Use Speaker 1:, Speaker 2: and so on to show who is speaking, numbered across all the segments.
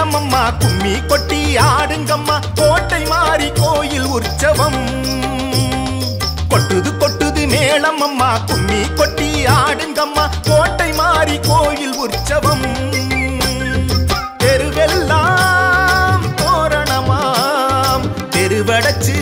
Speaker 1: மேளமம்மா கும்மி கொட்டி ஆடுங்கம்மா கோட்டை மாறி கோயில் உற்சவம் கொட்டுது கொட்டுது மேளமம்மா கும்மி கொட்டி ஆடுங்கம்மா கோட்டை மாறி கோயில் உற்சவம் தெருவெல்லாம் தோரணமாம் தெருவடைச்சு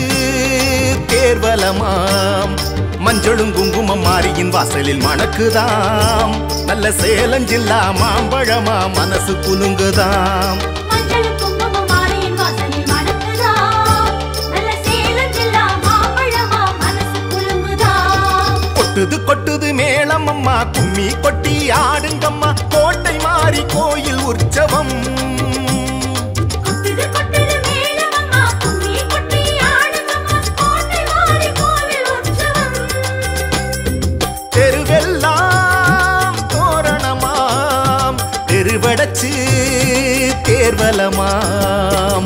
Speaker 1: தேர்வலமாம் மஞ்சளும் குங்குமம் மாரியின் வாசலில் மணக்குதாம் நல்ல சேலஞ்சில்லா மாம்பழமா மனசு குலுங்குதாம்
Speaker 2: மஞ்சள் குங்குமம் மாலையின் வாசலில் மணக்குதா நல்ல சேலம் ஜில்லா மாம்பழமா மனசு குலுங்குதா
Speaker 1: கொட்டுது கொட்டுது மேளம் அம்மா கும்மி கொட்டி ஆடுங்கம்மா கோட்டை மாறி கோயில் உற்சவம்
Speaker 2: கொட்டுது கொட்டுது மேளமம்மா கும்மி கொட்டி ஆடுங்கம்மா கோட்டை மாறி கோவில் உற்சவம்
Speaker 1: தெருவெல்லாம் தோரணமாம் தெருவடைச்சு தேர்வலமாம்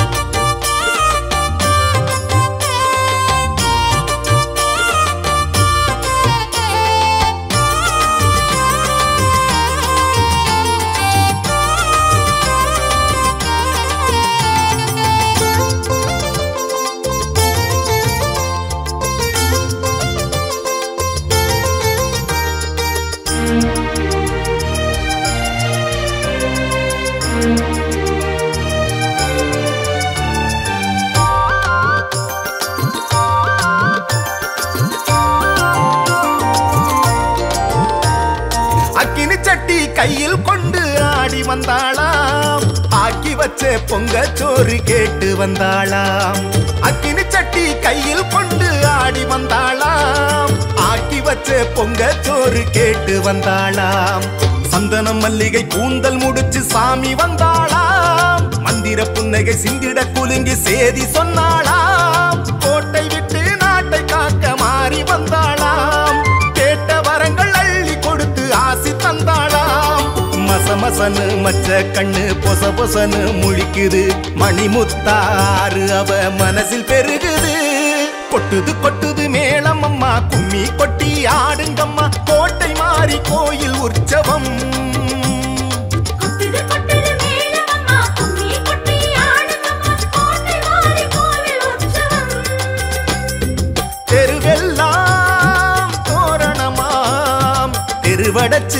Speaker 1: அக்கினி சட்டி கையில் கொண்டு ஆடி வந்தாளாம் ஆக்கி வச்ச பொங்க சோறு கேட்டு வந்தாளாம் அக்கினி சட்டி கையில் கொண்டு ஆடி வந்தாளாம் ஆக்கி வச்ச பொங்க சோறு கேட்டு வந்தாளாம் சந்தனம் மல்லிகை கூந்தல் முடிச்சு சாமி வந்தாளாம் மந்திர புன்னகை சிந்திட குலுங்கி சேதி சொன்னாளாம் கோட்டை விட்டு நாட்டை காக்க மாறி வந்தாளாம் கேட்ட வரங்கள் அள்ளி கொடுத்து ஆசி தந்தாளாம் மசமசனு மச்ச கண்ணு பொச பொசனு முழிக்குது மணிமுத்தாறு அவ மனசில் பெருகுது கொட்டுது கொட்டுது மேளம் அம்மா கும்மி கொட்டி ஆடுங்கம்மா கோட்டை மாறி கோயில் உற்சவம்
Speaker 2: கொட்டுது கொட்டுது மேளமம்மா கும்மி கொட்டி ஆடுங்கம்மா கோட்டை மாறி கோவில் உற்சவம்
Speaker 1: தெருவெல்லாம் தோரணமாம் தெருவடைச்சு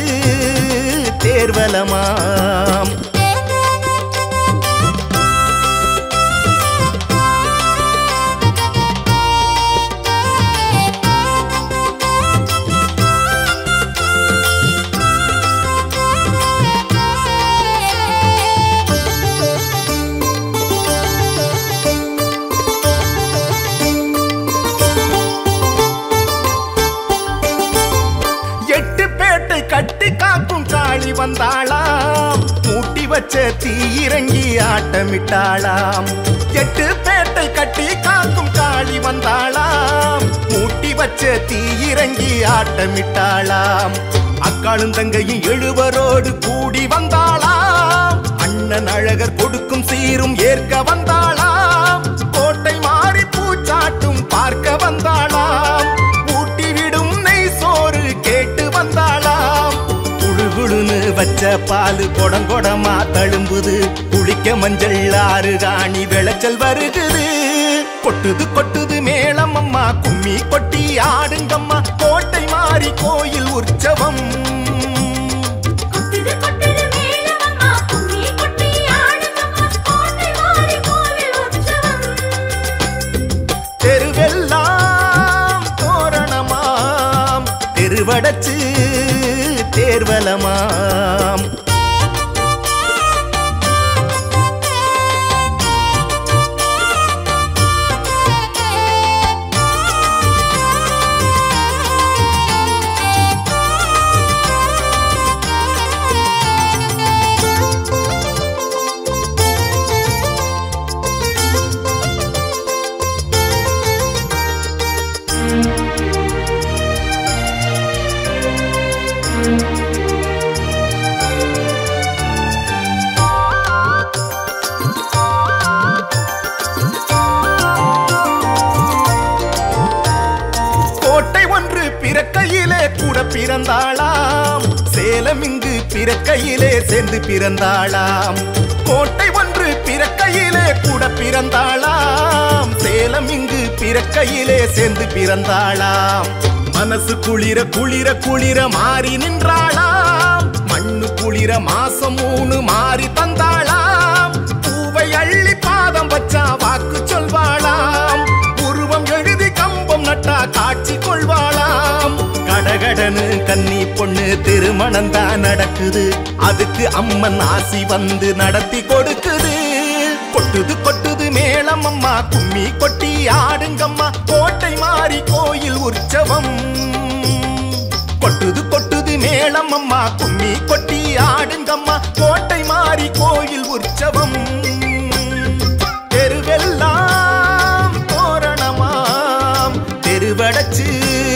Speaker 1: தேர்வலமாம் எட்டு பேட்டை கட்டி காக்கும் காளி வந்தாளாம் மூட்டி வச்ச தீ இறங்கி ஆட்டமிட்டாளாம் எட்டு பேட்டை கட்டி காக்கும் காளி வந்தாளாம் மூட்டி வச்ச தீ இறங்கி ஆட்டமிட்டாளாம் அக்காளும் தங்கையும் எழுவரோடு கூடி வந்தாளாம் அண்ணன் அழகர் கொடுக்கும் சீரும் ஏற்க வந்தாளாம் கோட்டை மாறி பூச்சாட்டும் பார்க்க வந்தாளாம் ஊட்டி விடும் நெய் சோறு கேட்டு வந்தாளாம் குழுகுழுன்னு வச்ச பாலு கொடங்கொடமா தழும்புது குளிக்க மஞ்சள் ஆறு காணி விளைச்சல் வருகுது கொட்டுது கொட்டுது மேளம் அம்மா கும்மி கொட்டி ஆடுங்கம்மா கோட்டை மாறி கோயில் உற்சவம்
Speaker 2: கொட்டுது கொட்டுது மேளமம்மா கும்மி கொட்டி ஆடுங்கம்மா கோட்டை மாறி கோவில் உற்சவம்
Speaker 1: தெருவெல்லாம் தோரணமாம் தெருவடைச்சு தேர்வலமாம் இங்கு பிறக்கையிலே சேர்ந்து பிறந்தாளாம் கோட்டை ஒன்று பிறக்கையிலே கூட பிறந்தாளாம் சேலம் இங்கு பிறக்கையிலே சேர்ந்து பிறந்தாளாம் மனசு குளிர குளிர குளிர மாறி நின்றாளாம் மண்ணு குளிர மாசம் மூணு மாறி தந்தாளாம் பூவை அள்ளி பாதம் வச்சா வாக்கு சொல்வாளாம் உருவம் எழுதி கம்பம் நட்டா காட்சி கொள்வாளாம் கடகடனு கன்னி பொண்ணு திருமணம் தான் நடக்குது அதுக்கு அம்மன் ஆசி வந்து நடத்தி கொடுக்குது கொட்டுது கொட்டுது மேளம் அம்மா கும்மி கொட்டி ஆடுங்கம்மா கோட்டை மாறி கோயில் உற்சவம் கொட்டுது கொட்டுது மேளம் அம்மா கும்மி கொட்டி ஆடுங்கம்மா கோட்டை மாறி கோயில் உற்சவம் தெருவெல்லாம் தோரணமாம் தெருவடைச்சு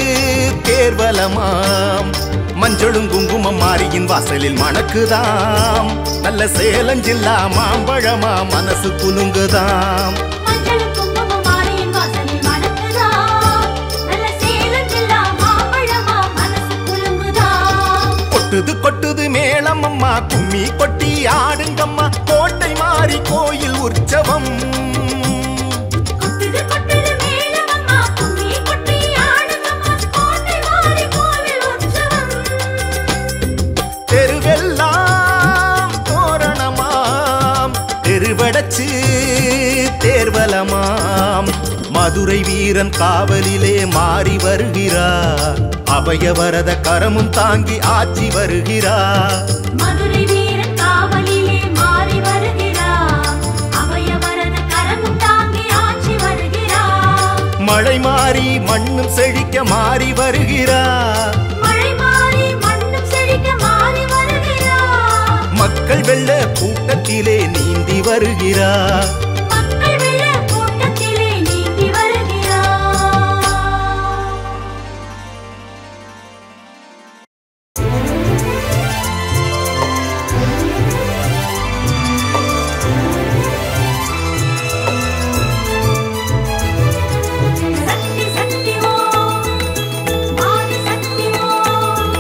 Speaker 1: தேர்வலமாம் மஞ்சளும் குங்குமம் மாரியின் வாசலில் மணக்குதாம் நல்ல சேலஞ்சில்லா மாம்பழமா மனசு குலுங்குதாம்
Speaker 2: மஞ்சள் குங்குமம் மாலையின் வாசலில் மணக்குதாம். நல்ல சேலம் ஜில்லா மாம்பழமா மனசு குலுங்குதாம்.
Speaker 1: கொட்டுது கொட்டுது மேளம் அம்மா கும்மி கொட்டி ஆடுங்கம்மா கோட்டை மாறி கோயில் உற்சவம்
Speaker 2: கொட்டுது கொட்டுது மேளமம்மா, கும்மி கொட்டி ஆடுங்கம்மா, கோட்டை மாறி கோவில் உற்சவம்.
Speaker 1: தெருவெல்லாம் தோரணமாம் தெருவடைச்சு தேர்வலமாம் மதுரை வீரன் காவலிலே மாறி வருகிறார் அபயவரத கரமும் தாங்கி ஆட்சி வருகிறார்
Speaker 2: மதுரை வீரன் காவலிலே மாறி வருகிறார். அபயவரத கரமும் தாங்கி ஆட்சி வருகிறார்.
Speaker 1: மழை மாறி மண்ணும் செழிக்க மாறி வருகிறார்
Speaker 2: மழை மாறி மண்ணும் செழிக்க மாறி வருகிறார்.
Speaker 1: மக்கள் வெள்ள கூட்டத்திலே நீந்தி வருகிறார்
Speaker 2: மக்கள் வெள்ள கூட்டத்திலே நீந்தி வருகிறார். சக்தி சக்தி ஓம் ஆதி சக்தி ஓம்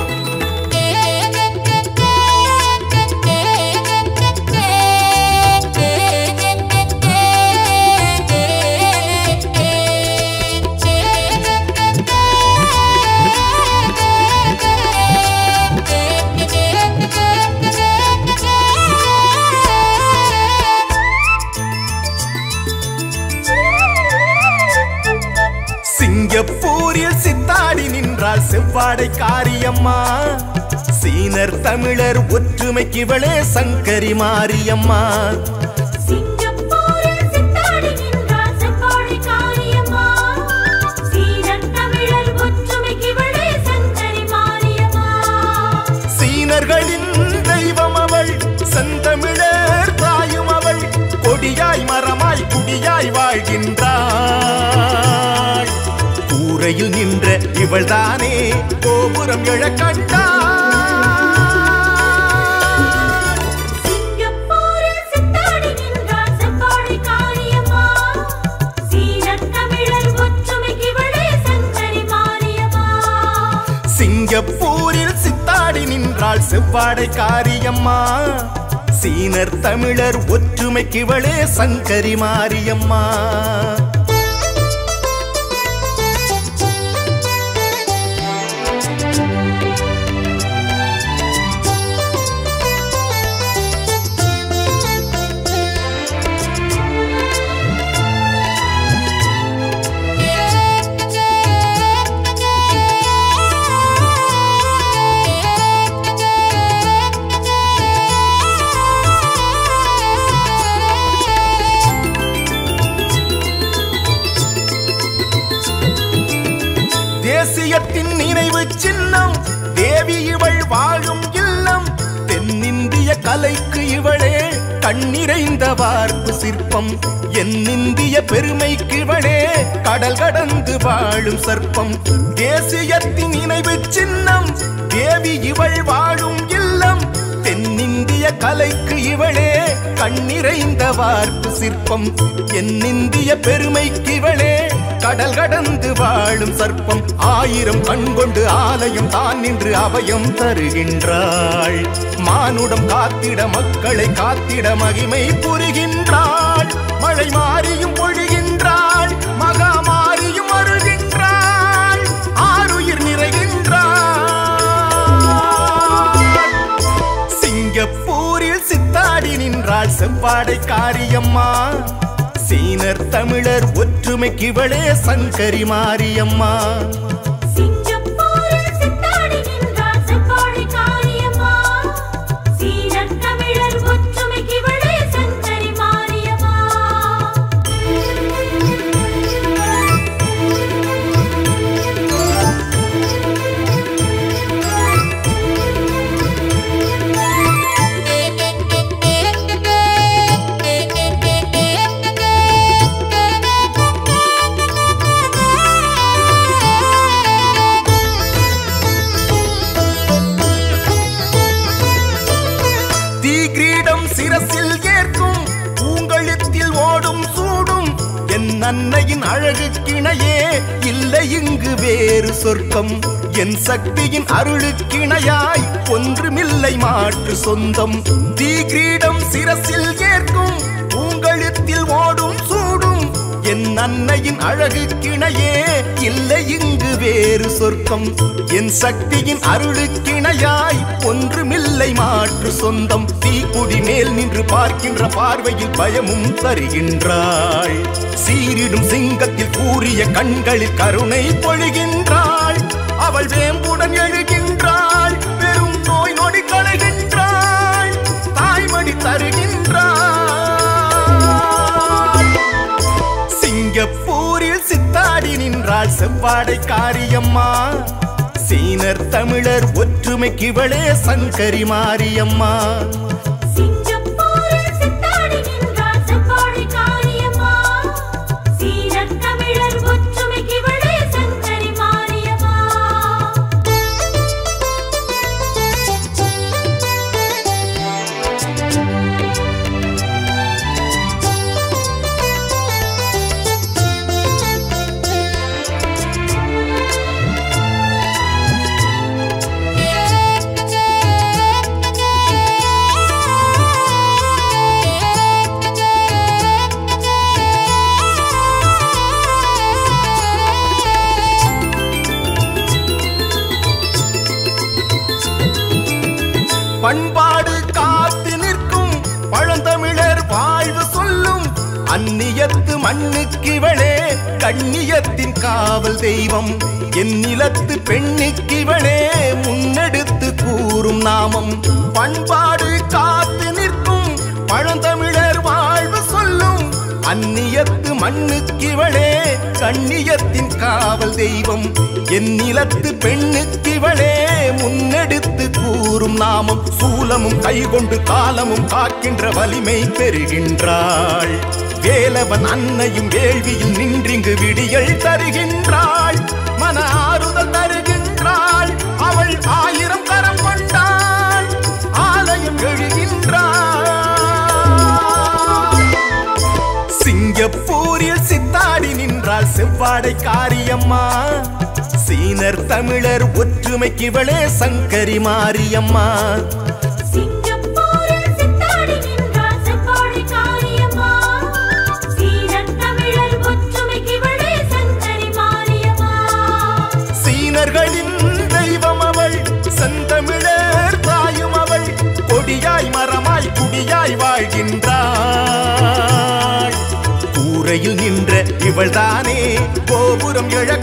Speaker 1: சிங்கப்பூரில் சித்தாடி நின்றாள் செவ்வாடை காரியம்மா சீனர் தமிழர் ஒற்றுமைக்கு இவளே சங்கரி மாரியம்மா
Speaker 2: சிங்கப்பூரில் சித்தாடி நின்றாள் செவ்வாழை காரியம்மா. சீனத் தமிழர் ஒற்றுமைக்கு இவளே சங்கரி மாரியம்மா.
Speaker 1: சீனர்களின் தெய்வம் அவள் செந்தமிழர் தாயும் அவள் கொடியாய் மரமாய் குடியாய் வாழ்கின்றாள் கூரையில் நின்ற இவள்தானே கோபுரம் எழ கண்டாள்
Speaker 2: சிங்கப்பூரில் சித்தாடி நின்றாள் செவ்வாழை காரியம்மா. சீனத் தமிழர் ஒற்றுமைக்கு இவளே சங்கரி மாரியம்மா.
Speaker 1: சிங்கப்பூரில் சித்தாடி நின்றாள் செவ்வாடை காரியம்மா சீனர் தமிழர் ஒற்றுமைக்கு இவளே சங்கரி மாரியம்மா தேசியத்தின் நினைவு சின்னம் தேவி இவள் வாழும் இல்லம் தென்னிந்திய கலைக்கு இவளே கண்ணிறைந்த வார்ப்பு சிற்பம் என்னிந்திய பெருமைக்கு இவளே கடல் கடந்து வாழும் சர்ப்பம் தேசியத்தின் நினைவு சின்னம் தேவி இவள் வாழும் இல்லம் தென்னிந்திய கலைக்கு இவளே கண்ணிறைந்த வார்ப்பு சிற்பம் என்னிந்திய பெருமைக்கு இவளே கடல் கடந்து வாழும் சர்ப்பம் ஆயிரம் கண் கொண்டு ஆலயம் தான் நின்று அபயம் தருகின்றாள் மானுடம் காத்திட மக்களை காத்திட மகிமை புரிகின்றாள் மழை மாறியும் பொழிகின்றாள் மகா மாறியும் அருள்கின்றாள் ஆறுயிர் நிறைகின்றாள் சிங்கப்பூரில் சித்தாடி நின்றாள் செவ்வாடை காரியம்மா சீனர் தமிழர் ஒற்றுமைக்கு இவளே சங்கரி மாரியம்மா
Speaker 2: சிங்கப்பூரில் சித்தாடி நின்றாள் செவ்வாழை காரியம்மா சீனத் தமிழர் ஒற்றுமைக்கு இவளே சங்கரி மாரியம்மா
Speaker 1: தீகிரீடம் சிரசில் ஏற்கும் பூங்கழுத்தில் ஓடும் சூடும் என் அன்னையின் அழகு கிணையே இல்லை இங்கு வேறு சொர்க்கம் என் சக்தியின் அருளுக்கிணையாய் ஒன்றுமில்லை மாற்று சொந்தம் தீகிரீடம் சிரசில் ஏற்கும் பூங்கழுத்தில் ஓடும் சூடும் என் அன்னையின் அழகு கிணையே இல்லை இங்கு வேறு சொர்க்கம் என் சக்தியின் அருளுக்கிணையாய் ஒன்றுமில்லை மாற்று சொந்தம் தீக்குடி மேல் நின்று பார்க்கின்ற பார்வையில் பயமும் தருகின்றாள் சீரிடும் சிங்கத்தில் கூறிய கண்களில் கருணை பொழிகின்றாள் அவள் வேம்புடன் எழுகின்றாள் பெரும் நோய் நொடி களைகின்றாள் தாய்மடி தருகின்றாள் சிங்கப்பூரில் சித்தாடி நின்றாள் செவ்வாடை காரியம்மா சீனர் தமிழர் ஒற்றுமைக்கு இவளே சங்கரி மாரியம்மா
Speaker 2: சிங்கப்பூரில் சித்தாடி நின்றாள் செவ்வாழை காரியம்மா சீனத் தமிழர் ஒற்றுமைக்கு இவளே சங்கரி மாரியம்மா
Speaker 1: பண்பாடு காத்து நிற்கும் பழந்தமிழர் வாழ்வு சொல்லும் அந்நியத்து மண்ணுக்கிவளே கண்ணியத்தின் காவல் தெய்வம் என் நிலத்து பெண்ணுக்கிவளே முன்னெடுத்து கூறும் நாமம் பண்பாடு காத்து நிற்கும் பழந்தமிழர் வாழ்வு சொல்லும் அந்நியத்து மண்ணுக்கிவளே கண்ணியத்தின் காவல் தெய்வம் என் நிலத்து பெண்ணுக்கிவளே முன்னெடுத்து கூறும் நாமம் சூலமும் கைகொண்டு காலமும் காக்கின்ற வலிமை பெறுகின்றாள் வேலவன் அன்னையும் வேள்வியில் நின்றிங்கு விடியல் தருகின்றாள் மன ஆறுதல் தருகின்றாள் அவள் ஆயிரம் கரம் கொண்டாள் ஆலயம் எழுகின்றாள் சிங்கப்பூரில் சித்தாடி நின்றாள் செவ்வாடை காரியம்மா சீனர் தமிழர் ஒற்றுமைக்கு இவளே சங்கரி மாரியம்மா
Speaker 2: சிங்கப்பூரில் சித்தாடி நின்றாள் செவ்வாழை காரியம்மா சீனத் தமிழர் ஒற்றுமைக்கு இவளே சங்கரி மாரியம்மா
Speaker 1: சீனர்களின் தெய்வம் அவள் செந்தமிழர் தாயும் அவள் கொடியாய் மரமாய் குடியாய் வாழ்கின்றாள் கூரையில் நின்ற இவள்தானே கோபுரம் எழ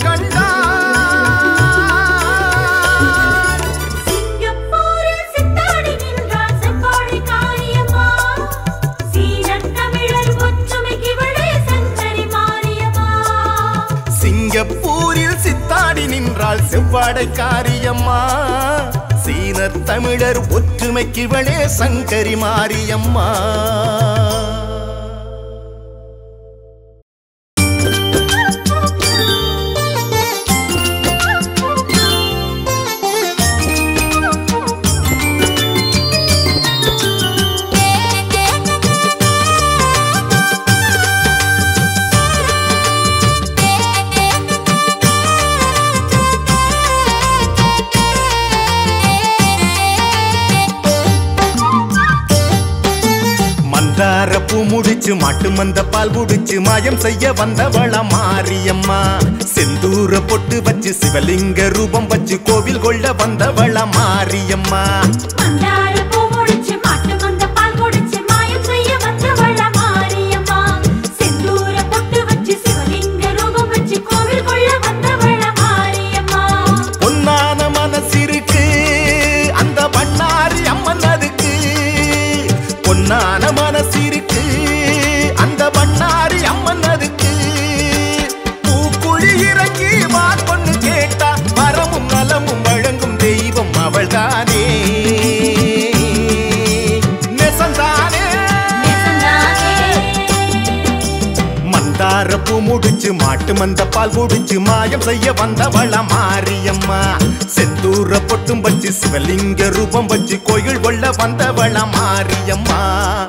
Speaker 1: கண்டாள்
Speaker 2: சிங்கப்பூரில் சித்தாடி நின்றாள் செவ்வாழை காரியம்மா சீனத் தமிழர் ஒற்றுமைக்கு இவளே சங்கரி மாரியம்மா
Speaker 1: சிங்கப்பூரில் சித்தாடி நின்றாள் செவ்வாடை காரியம்மா சீனர் தமிழர் ஒற்றுமைக்கு இவளே சங்கரி மாரியம்மா
Speaker 2: Thank you.
Speaker 1: பூ முடிச்சு மாட்டு மந்த பால் குடிச்சு மாயம் செய்ய வந்தவள மாரியம்மா செந்தூர பொட்டு வச்சு சிவலிங்க ரூபம் வச்சு கோவில் கொள்ள வந்தவள மாரியம்மா
Speaker 2: மந்தார பூ முடிச்சு மாட்டு மந்த பால் குடிச்சு மாயம் செய்ய வந்தவள மாரியம்மா செந்தூர பொட்டு வச்சு சிவலிங்க ரூபம் வச்சு கோவில் கொள்ள வந்தவள மாரியம்மா
Speaker 1: பொன்னான மனசிருக்கு அந்த பண்ணாரி அம்மன் அதுக்கு பொன்னான மனசிருக்கு அந்த பண்ணாரி அம்மன் அதுக்கு பூக்குழி இறங்கி வா பொண்ணு கேட்டா வரமும் நலமும் வழங்கும் தெய்வம் அவள்தானே நெசந்தானே
Speaker 2: நெசந்தானே
Speaker 1: மந்தார பூ முடிச்சு மாட்டு மந்த பால் குடிச்சு மாயம் செய்ய வந்தவள மாரியம்மா செந்தூர பொட்டும் வச்சு சிவலிங்க ரூபம் வச்சு கோயில் கொள்ள வந்தவள மாரியம்மா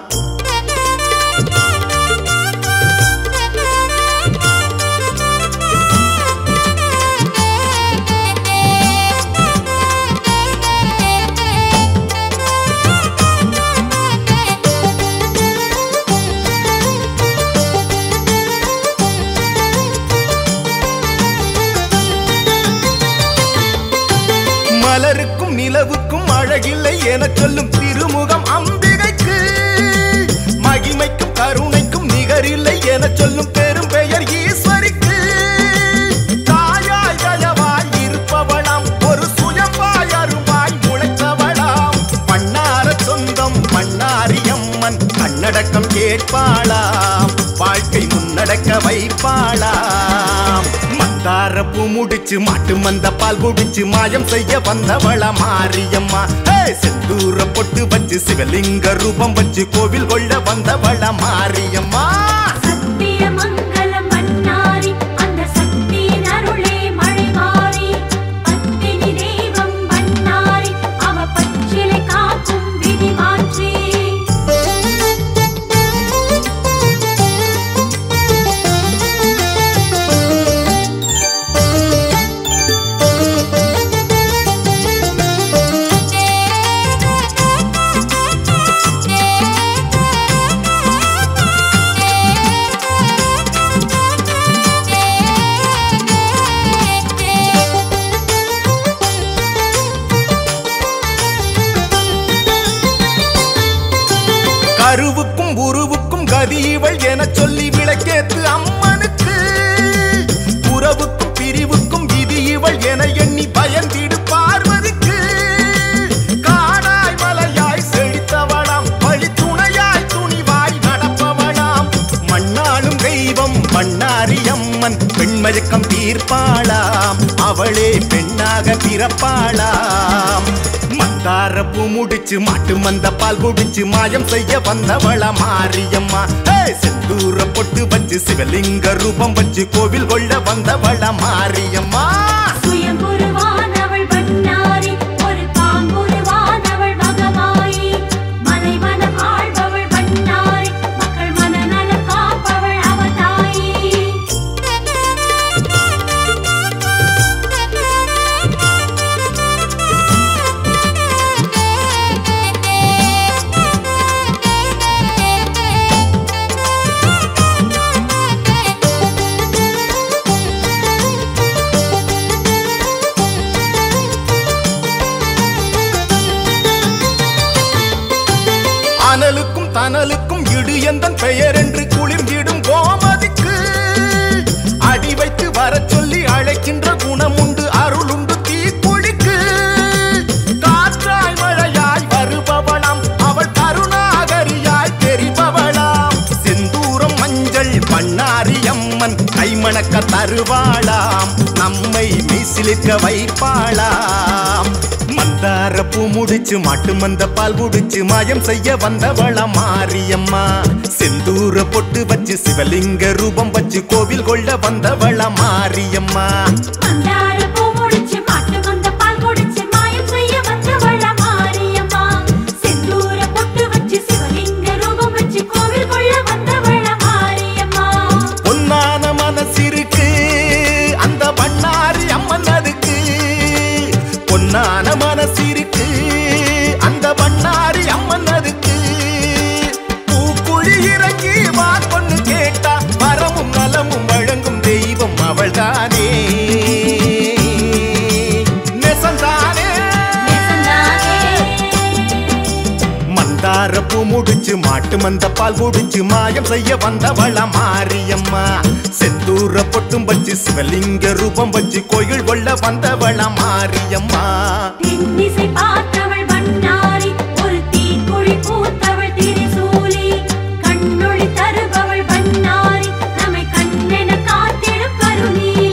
Speaker 1: மலருக்கும் நிலவுக்கும் அழகில்லை என சொல்லும் திருமுகம் அம்பிகைக்கு மகிமைக்கும் கருணைக்கும் நிகரில்லை என சொல்லும் பெரும் பெயர் ஈஸ்வரிக்கு தாயாய் தயவாய் இருப்பவளாம் ஒரு சுயம்பாய் அருவாய் முளைத்தவளாம் பண்ணார சொந்தம் பண்ணாரி அம்மன் கண்ணடக்கம் கேட்பாளாம் வாழ்க்கை முன்னடக்க வைப்பாளாம் மந்தார பூ முடிச்சு மாட்டு மந்த பால் குடிச்சு மாயம் செய்ய வந்தவள மாரியம்மா ஹே, செந்தூர பொட்டு வச்சு சிவலிங்க ரூபம் வச்சு கோவில் கொள்ள வந்தவள மாரியம்மா
Speaker 2: சத்திய மங்களம் மன்னாரி அந்த சக்தியின் அருளே மழை மாறி பத்தினி தெய்வம் மன்னாரி அவ பச்சிலை காக்கும் விதி மாற்றி
Speaker 1: கருவுக்கும் உருவுக்கும் கதி இவள் என சொல்லி விளக்கேத்து அம்மனுக்கு உறவுக்கும் பிரிவுக்கும் விதி இவள் என எண்ணி பயந்திடு பார்வதிக்கு காடாய் மலையாய் செழித்தவளாம் வழி துணையாய் துணிவாய் நடப்பவளாம் மண்ணாளும் தெய்வம் பண்ணாரி அம்மன் பெண்மயக்கம் தீர்ப்பாளாம் அவளே பெண்ணாக பிறப்பாளாம் மந்தார பூ முடிச்சு மாட்டு மந்த பால் குடிச்சு மாயம் செய்ய வந்தவள மாரியம்மா ஹே, செந்தூர பொட்டு வச்சு சிவலிங்க ரூபம் வச்சு கோவில் கொள்ள வந்தவள மாரியம்மா
Speaker 2: சுயம்புருவானவள் பண்ணாரி ஒரு பாம்புருவானவள் மகமாயி மலை மனம் ஆள்பவள் பண்ணாரி மக்கள் மனநலம் காப்பவள் அவதாயி
Speaker 1: அனலுக்கும் தனலுக்கும் இடு எந்தன் பெயர் என்று குளிர்ந்திடும் கோமதிக்கு அடி வைத்து வரச் சொல்லி அழைக்கின்ற குணமுண்டு அருளுண்டு தீக்குழிக்கு காற்றாய் மழையாய் வருபவளாம் அவள் கருணாகரியாய் தெரிபவளாம் செந்தூரம் மஞ்சள் பண்ணாரி அம்மன் கைமணக்க தருவாளாம் நம்மை மெய்சிலிருக்க வைப்பாளாம் மந்தார பூ முடிச்சு மாட்டு மந்த பால் குடிச்சு மாயம் செய்ய வந்தவள மாரியம்மா செந்தூர பொட்டு வச்சு சிவலிங்க ரூபம் வச்சு கோவில் கொள்ள வந்தவள மாரியம்மா
Speaker 2: மந்தார பூ முடிச்சு மாட்டு மந்த பால் குடிச்சு மாயம் செய்ய வந்தவள மாரியம்மா செந்தூர பொட்டு வச்சு சிவலிங்க ரூபம் வச்சு கோவில் கொள்ள வந்தவள மாரியம்மா
Speaker 1: பொன்னான மனசிருக்கு அந்த பண்ணாரி அம்மன் அதுக்கு பொன்னான மனசிருக்கு அந்த பண்ணாரி அம்மன் அதுக்கு பூக்குழி இறங்கி மந்தார பூ முடிச்சு மாட்டு மந்த பால் குடிச்சு மாயம் செய்ய வந்தவள மாரியம்மா செந்தூர பொட்டும் வச்சு சிவலிங்க ரூபம் வச்சு கோயில் கொள்ள வந்தவள மாரியம்மா
Speaker 2: தென்னிசை பார்த்தவள் பண்ணாரி ஒரு தீக்குழி பூத்தவள் திரிசூலி கண்ணொளி தருபவள் பண்ணாரி நம்மை கண்ணென காத்திடும் கருணீலி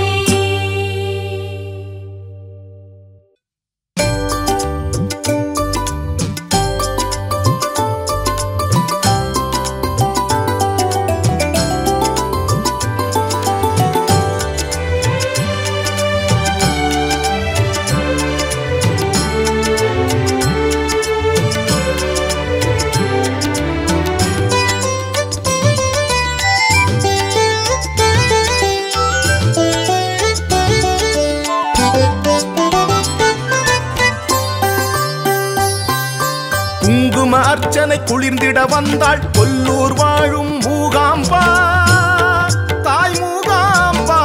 Speaker 1: குங்கும அர்ச்சனை குளிர்ந்திட வந்தாள் கொல்லூர் வாழும் மூகாம்பா தாய் மூகாம்பா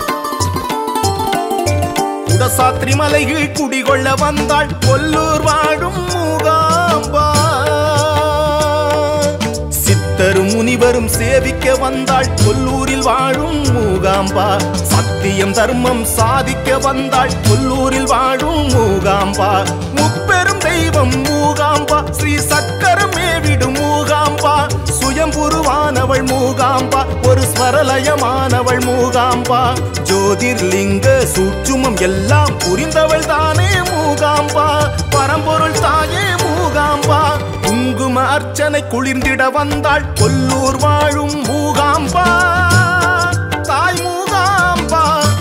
Speaker 1: குடசாத்திரி மலையில் குடிகொள்ள வந்தாள் கொல்லூர் வாழும் மூகாம்பா சித்தரும் முனிவரும் சேவிக்க வந்தாள் கொல்லூரில் வாழும் மூகாம்பா சத்தியம் தர்மம் சாதிக்க வந்தாள் கொல்லூரில் வாழும் மூகாம்பா முப்பெரும் தெய்வம் மூகாம்பா ஸ்ரீ சக்கரம் மேவிடும் மூகாம்பா சுயம்புருவானவள் மூகாம்பா ஒரு ஸ்வரலயமானவள் மூகாம்பா ஜோதிர்லிங்க சூட்சுமம் எல்லாம் புரிந்தவள் தானே மூகாம்பா பரம்பொருள் தாயே மூகாம்பா குங்கும அர்ச்சனை குளிர்ந்திட வந்தாள் கொல்லூர் வாழும் மூகாம்பா தாய் மூகாம்பா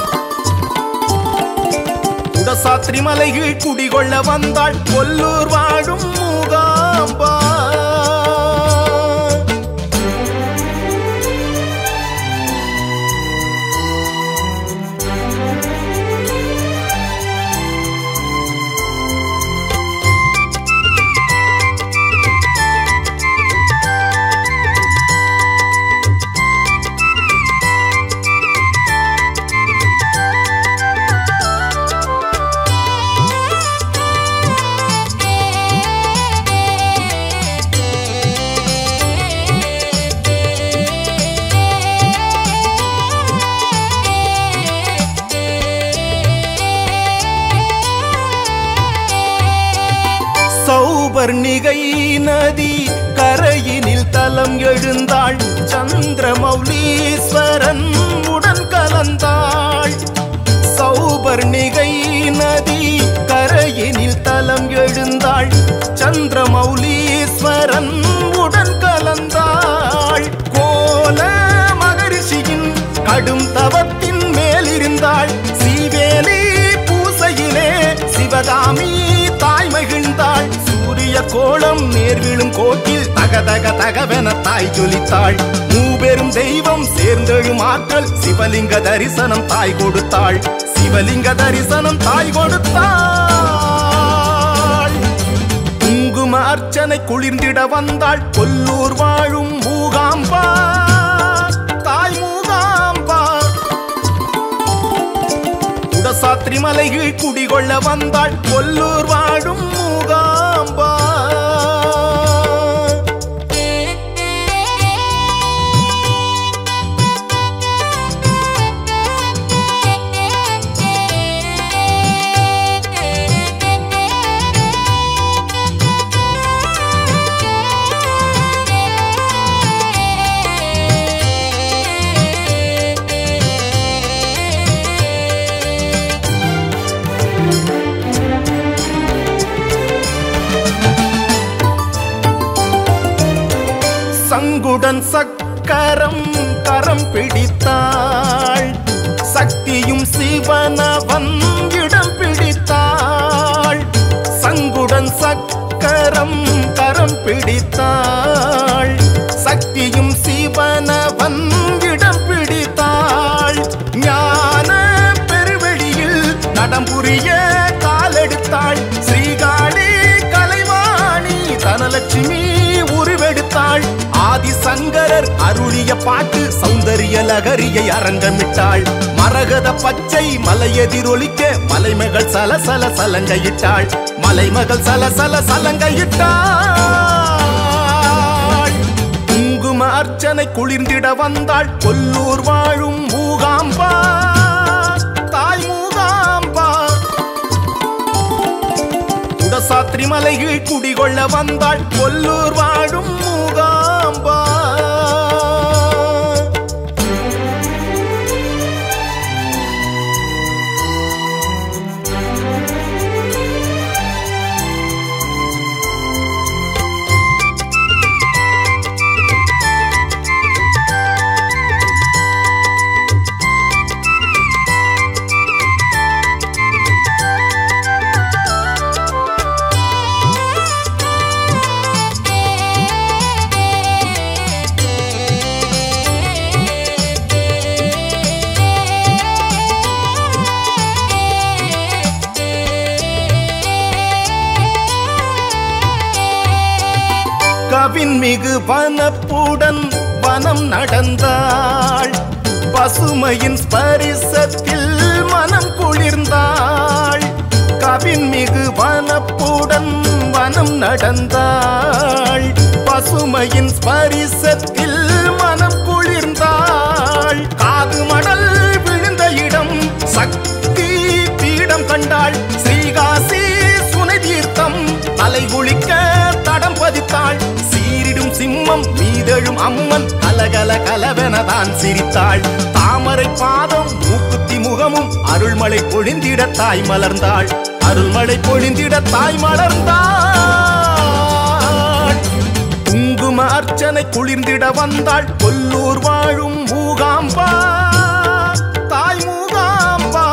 Speaker 1: குடசாத்திரி மலையில் குடிகொள்ள வந்தாள் கொல்லூர் வாழும் மூகாம்பா சௌபர்ணிகை நதி கரையினில் தலம் எழுந்தாள் சந்திரமௌலீஸ்வரன் உடன் கலந்தாள் சௌபர்ணிகை நதி கரையினில் தலம் எழுந்தாள் சந்திரமௌலீஸ்வரன் உடன் கலந்தாள் கோல மகரிஷியின் கடும் தவத்தின் மேலிருந்தாள் சீவேலி பூசையிலே சிவகாமி தாய் மகிழ்ந்தாள் சூரிய கோலம் நேர்விழும் கோட்டில் தகதக தகவென தாய் ஜொலித்தாள் மூபெரும் தெய்வம் சேர்ந்தெழும் ஆற்றல் சிவலிங்க தரிசனம் தாய் கொடுத்தாள் சிவலிங்க தரிசனம் தாய் கொடுத்தாள் குங்கும அர்ச்சனை குளிர்ந்திட வந்தாள் கொல்லூர் வாழும் மூகாம்பா தாய் மூகாம்பா குடசாத்திரி மலையில் குடிகொள்ள வந்தாள் கொல்லூர் வாழும் மூகாம்பா சங்குடன் சக்கரம் கரம் பிடித்தாள் சக்தியும் சிவனவன் இடம் பிடித்தாள் சங்குடன் சக்கரம் கரம் பிடித்தாள் சக்தியும் சிவனவன் இடம் பிடித்தாள் ஞான பெருவெளியில் நடம் புரிய காலெடுத்தாள் ஸ்ரீகாளி கலைவாணி தனலட்சுமி உருவெடுத்தாள் ஆதிசங்கரர் அருளிய பாட்டு சௌந்தரிய லகரியை அரங்கமிட்டாள் மரகத பச்சை மலையெதிரொலிக்க மலைமகள் சலசல சலங்கையிட்டாள் மலைமகள் சலசல சலங்கையிட்டாள் குடசாத்திரமலை குளிர்ந்திட வந்தாள் கொல்லூர் வாழும் மூகாம்பா தாய் மூகாம்பா குடசாத்திரி மலையில் குடிகொள்ள வந்தாள் கொல்லூர் வாழும் மூகாம்பா கவின் மிகு வனப்புடன் வனம் நடந்தாள் பசுமையின் ஸ்பரிசத்தில் மனம் குளிர்ந்தாள் கவின் மிகு வனப்புடன் வனம் நடந்தாள் பசுமையின் ஸ்பரிசத்தில் மனம் குளிர்ந்தாள் காது மடல் விழுந்த இடம் சக்தி பீடம் கண்டாள் ஸ்ரீகாசி சுனை தீர்த்தம் தலை குளிக்க தடம் பதித்தாள் சீரிடும் சிம்மம் மீதெழும் அம்மன் கலகல கலவெனதான் சிரித்தாள் தாமரை பாதம் மூக்குத்தி முகமும் அருள்மழை பொழிந்திட தாய் மலர்ந்தாள் அருள்மழை பொழிந்திட தாய் மலர்ந்தாள் குங்கும அர்ச்சனை குளிர்ந்திட வந்தாள் கொல்லூர் வாழும் மூகாம்பா தாய் மூகாம்பா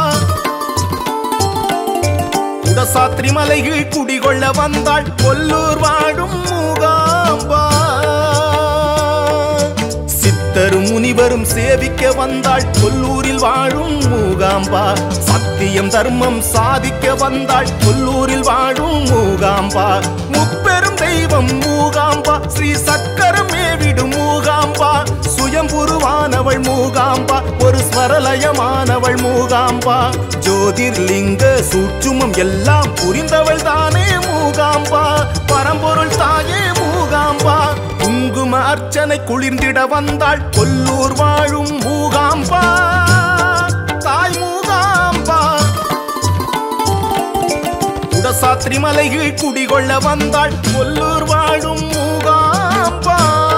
Speaker 1: குடசாத்திரி மலையில் குடிகொள்ள வந்தாள் கொல்லூர் வாழும் மூகாம்பா சித்தரும் முனிவரும் சேவிக்க வந்தாள் கொல்லூரில் வாழும் மூகாம்பா சத்தியம் தர்மம் சாதிக்க வந்தாள் கொல்லூரில் வாழும் மூகாம்பா முப்பெரும் தெய்வம் மூகாம்பா ஸ்ரீ சக்கரம் மேவிடும் மூகாம்பா சுயம்புருவானவள் மூகாம்பா ஒரு ஸ்வரலயமானவள் மூகாம்பா ஜோதிர்லிங்க சூட்சுமம் எல்லாம் புரிந்தவள் தானே மூகாம்பா பரம்பொருள் தாயே மூகாம்பா குங்கும அர்ச்சனை குளிர்ந்திட வந்தாள் கொல்லூர் வாழும் மூகாம்பா தாய் மூகாம்பா குடசாத்திரி மலையில் குடிகொள்ள வந்தாள் கொல்லூர் வாழும் மூகாம்பா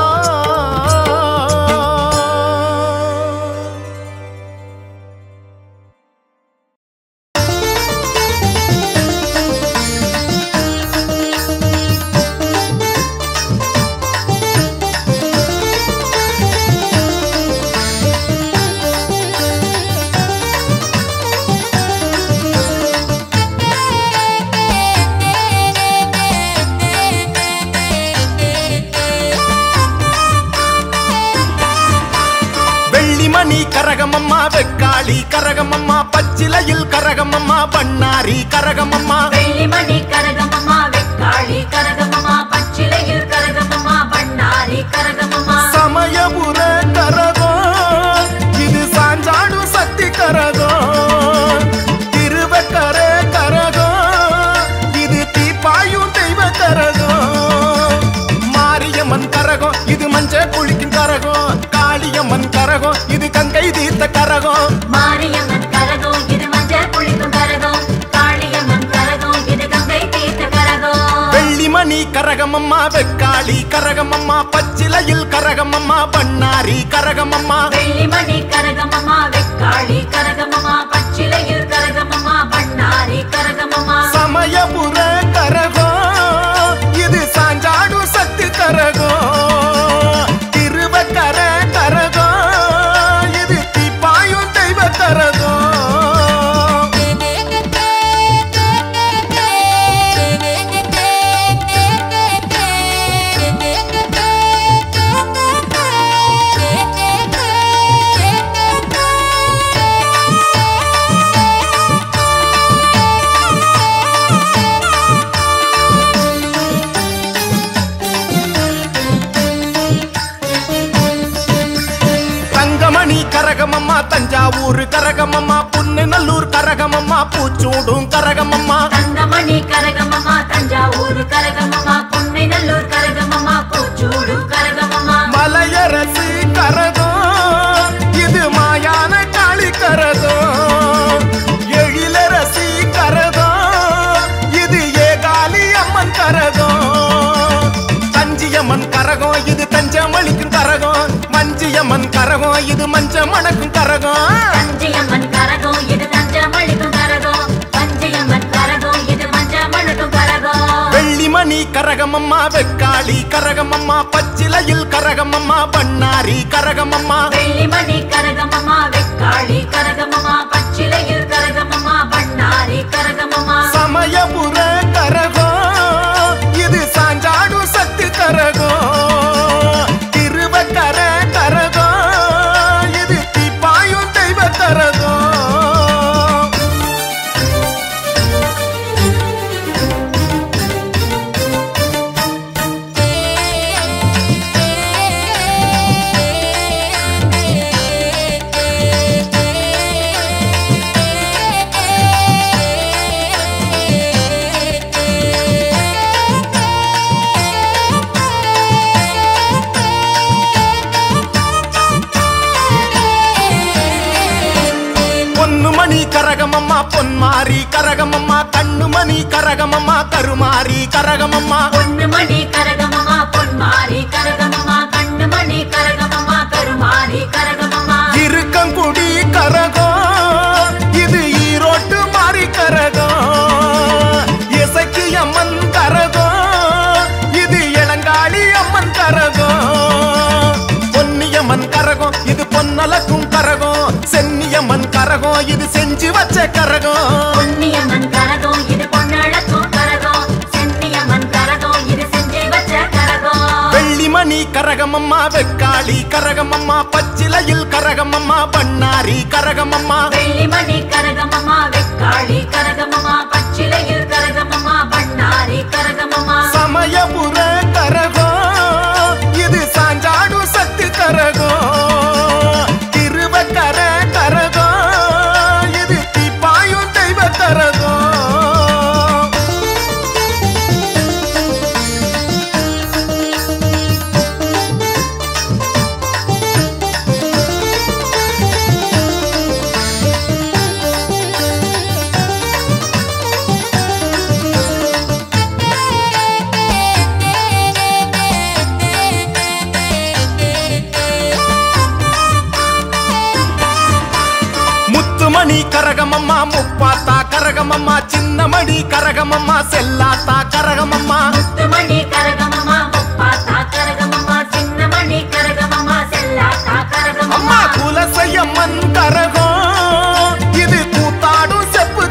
Speaker 1: வெள்ளிமணி கரகமம்மா வெக்காளி கரகமம்மா பச்சிலையில் கரகமம்மா பண்ணாரி கரகமம்மா
Speaker 2: வெள்ளிமணி கரகமம்மா வெக்காளி கரகமம்மா பச்சிலையில் கரகமம்மா பண்ணாரி கரகமம்மா
Speaker 1: சமயபுர கரகம் இது சாஞ்சாடு சக்தி கரகம் திருவக்கர கரகம் இது தீப்பாயும் தெய்வ கரகம் மாரியம்மன் கரகம் இது மஞ்ச குளிக்கும் கரகம் காளியம்மன் கரகம் இது கங்கை தீர்த்த கரகம்
Speaker 2: மாரியம்மன் கரகம் இது மஞ்சள் புளிக்கும் கரகம் காளியம்மன் கரகம் இது கங்கை தீர்த்த கரகம்
Speaker 1: வெள்ளிமணி கரகமம்மா வெக்காளி கரகமம்மா பச்சிலையில் கரகமம்மா பண்ணாரி கரகமம்மா
Speaker 2: வெள்ளிமணி கரகமம்மா வெக்காளி கரகமம்மா பச்சிலையில் கரகமம்மா பண்ணாரி கரகமம்மா
Speaker 1: சமயபுர கரகம் இது சாஞ்சாடு சக்தி கரகம் திருவக்கர கரகம் இது தீப்பாயும் தெய்வ கரகம் தங்கமணி கரகமம்மா தஞ்சாவூர் கரகமம்மா புன்னநல்லூர் கரகமம்மா பூச்சூடும் கரகமம்மா
Speaker 2: தங்கமணி கரகமம்மா தஞ்சாவூர் கரகமம்மா பொன்னை நல்லூர் கரகமம்மா பூச்சூடு கரகமம்மா
Speaker 1: மலையரசு மஞ்சியம்மன் கரகம் இது தஞ்சமளிக்கும் கரகம் மஞ்சியம்மன் கரகம் இது மஞ்ச மணக்கும் கரகம்
Speaker 2: தஞ்சையம்மன் கரகம் இது தஞ்சமளிக்கும் கரகம் தஞ்சையம்மன் கரகம் இது மஞ்ச மணக்கும் கரகம்
Speaker 1: வெள்ளிமணி கரகமம்மா வெக்காளி கரகமம்மா பச்சிலையில் கரகமம்மா பண்ணாரி கரகமம்மா
Speaker 2: வெள்ளிமணி கரகமமா வெக்காளி கரகமமா பச்சிலையில் கரகமமா பண்ணாரி கரகமமா
Speaker 1: சமயபுர கரகம் இது சாஞ்சாடு சக்தி கரகம் திருவக்கர கரகம் இது தீப்பாயும் தெய்வ கரகம் பொன்னுமணி கரகமம்மா பொன்மாரி கரகமம்மா கண்ணுமணி கரகமம்மா கருமாரி கரகமம்மா
Speaker 2: பொண்ணு மணி கரகமமா பொன்மாரி கரகமமா கண்ணு மணி கரகமமா கருமாரி கரகமமா
Speaker 1: இருக்கங்குடி கரகம் இது ஈரோட்டு மாறி கரகம் இசைக்கு அம்மன் கரகம் இது இளங்காளி அம்மன் கரகம் பொன்னியம்மன் கரகம் இது பொன்னலக்கும் கரகம் சென்னியம்மன் கரகம் இது செஞ்சு வச்ச கரகம்
Speaker 2: பொன்னியம்மன் கரகம் இது பொன்னழக்கும் கரகம் சென்னியம்மன் கரகம் இது செஞ்சு வச்ச கரகம்
Speaker 1: வெள்ளிமணி கரகமம்மா வெக்காளி கரகமம்மா பச்சிலையில் கரகமம்மா பண்ணாரி கரகமம்மா
Speaker 2: வெள்ளிமணி கரகமமா வெக்காளி கரகமமா பச்சிலையில் கரகமமா பண்ணாரி கரகமமா
Speaker 1: சமயபுர கரகம் இது சாஞ்சாடு சக்தி கரகம் திருவக்கர கரகம் இது தீப்பாயும் தெய்வ கரகம் முத்துமணி கரகமம்மா முப்பாத்தா கரகமம்மா சின்னமணி கரகமம்மா செல்லாத்தா கரகமம்மா
Speaker 2: முத்துமணி கரகமமா முப்பாத்தா கரகமமா சின்னமணி கரகமமா செல்லாத்தா
Speaker 1: அம்மா
Speaker 2: கரகமமா
Speaker 1: குலசையம்மன் கரகம் இது கூத்தாடும் செப்பு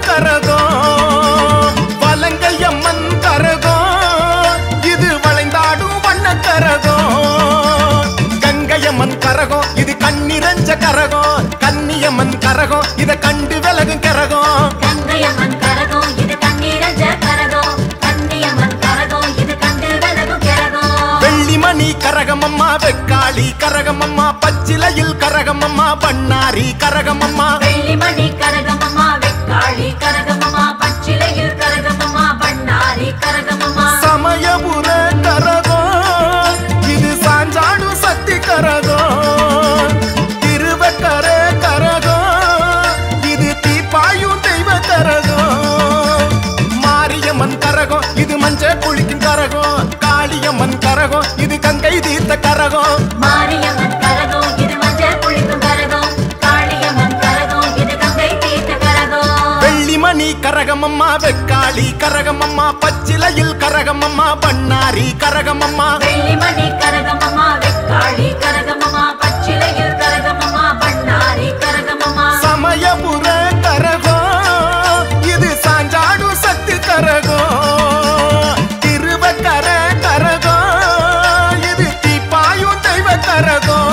Speaker 1: கரகம் வலங்கையம்மன் கரகம் இது வளைந்தாடும் வண்ண கரகம் கங்கையம்மன் கரகம் இது கண்ணிரஞ்ச கரகம் கன்னியம்மன் கரகம் இத கண்டு விலகும் கரகம்
Speaker 2: கங்கையம்மன் கரகம் இது கண்ணீரஞ்ச கரகம் கன்னியம்மன் கரகம் இது கண்டு விலகும் கரகம்
Speaker 1: வெள்ளிமணி கரகமம்மா வெக்காளி கரகமம்மா பச்சிலையில் கரகமம்மா பண்ணாரி கரகமம்மா
Speaker 2: வெள்ளிமணி கரகமமா வெக்காளி கரகமமா பச்சிலையில் கரகமமா பண்ணாரி கரகமமா
Speaker 1: சமயபுர கரகம் இது சாஞ்சாடு சக்தி கரகம் திருவக்கர கரகம் இது தீப்பாயும் தெய்வ கரகம் மாரியம்மன் கரகம் இது மஞ்ச குளிக்கும் கரகம் காளியம்மன் கரகம் இது கங்கை தீர்த்த கரகம்
Speaker 2: மாரியம்மன் கரகம் இது மஞ்சள் குளிக்கும் கரகம் காளியம்மன் கரகம் இது கங்கை தீர்த்த கரகம்
Speaker 1: வெள்ளிமணி கரகமம்மா வெக்காளி கரகமம்மா பச்சிலையில் கரகமம்மா பண்ணாரி கரகமம்மா
Speaker 2: வெள்ளிமணி கரகமமா வெக்காளி கரகமமா பச்சிலையில் கரகமமா பண்ணாரி கரகமமா
Speaker 1: சமயபுர கரகம் இது சாஞ்சாடு சக்தி கரகம் திருவக்கர கரகம் இது தீப்பாயும் தெய்வ கரகம்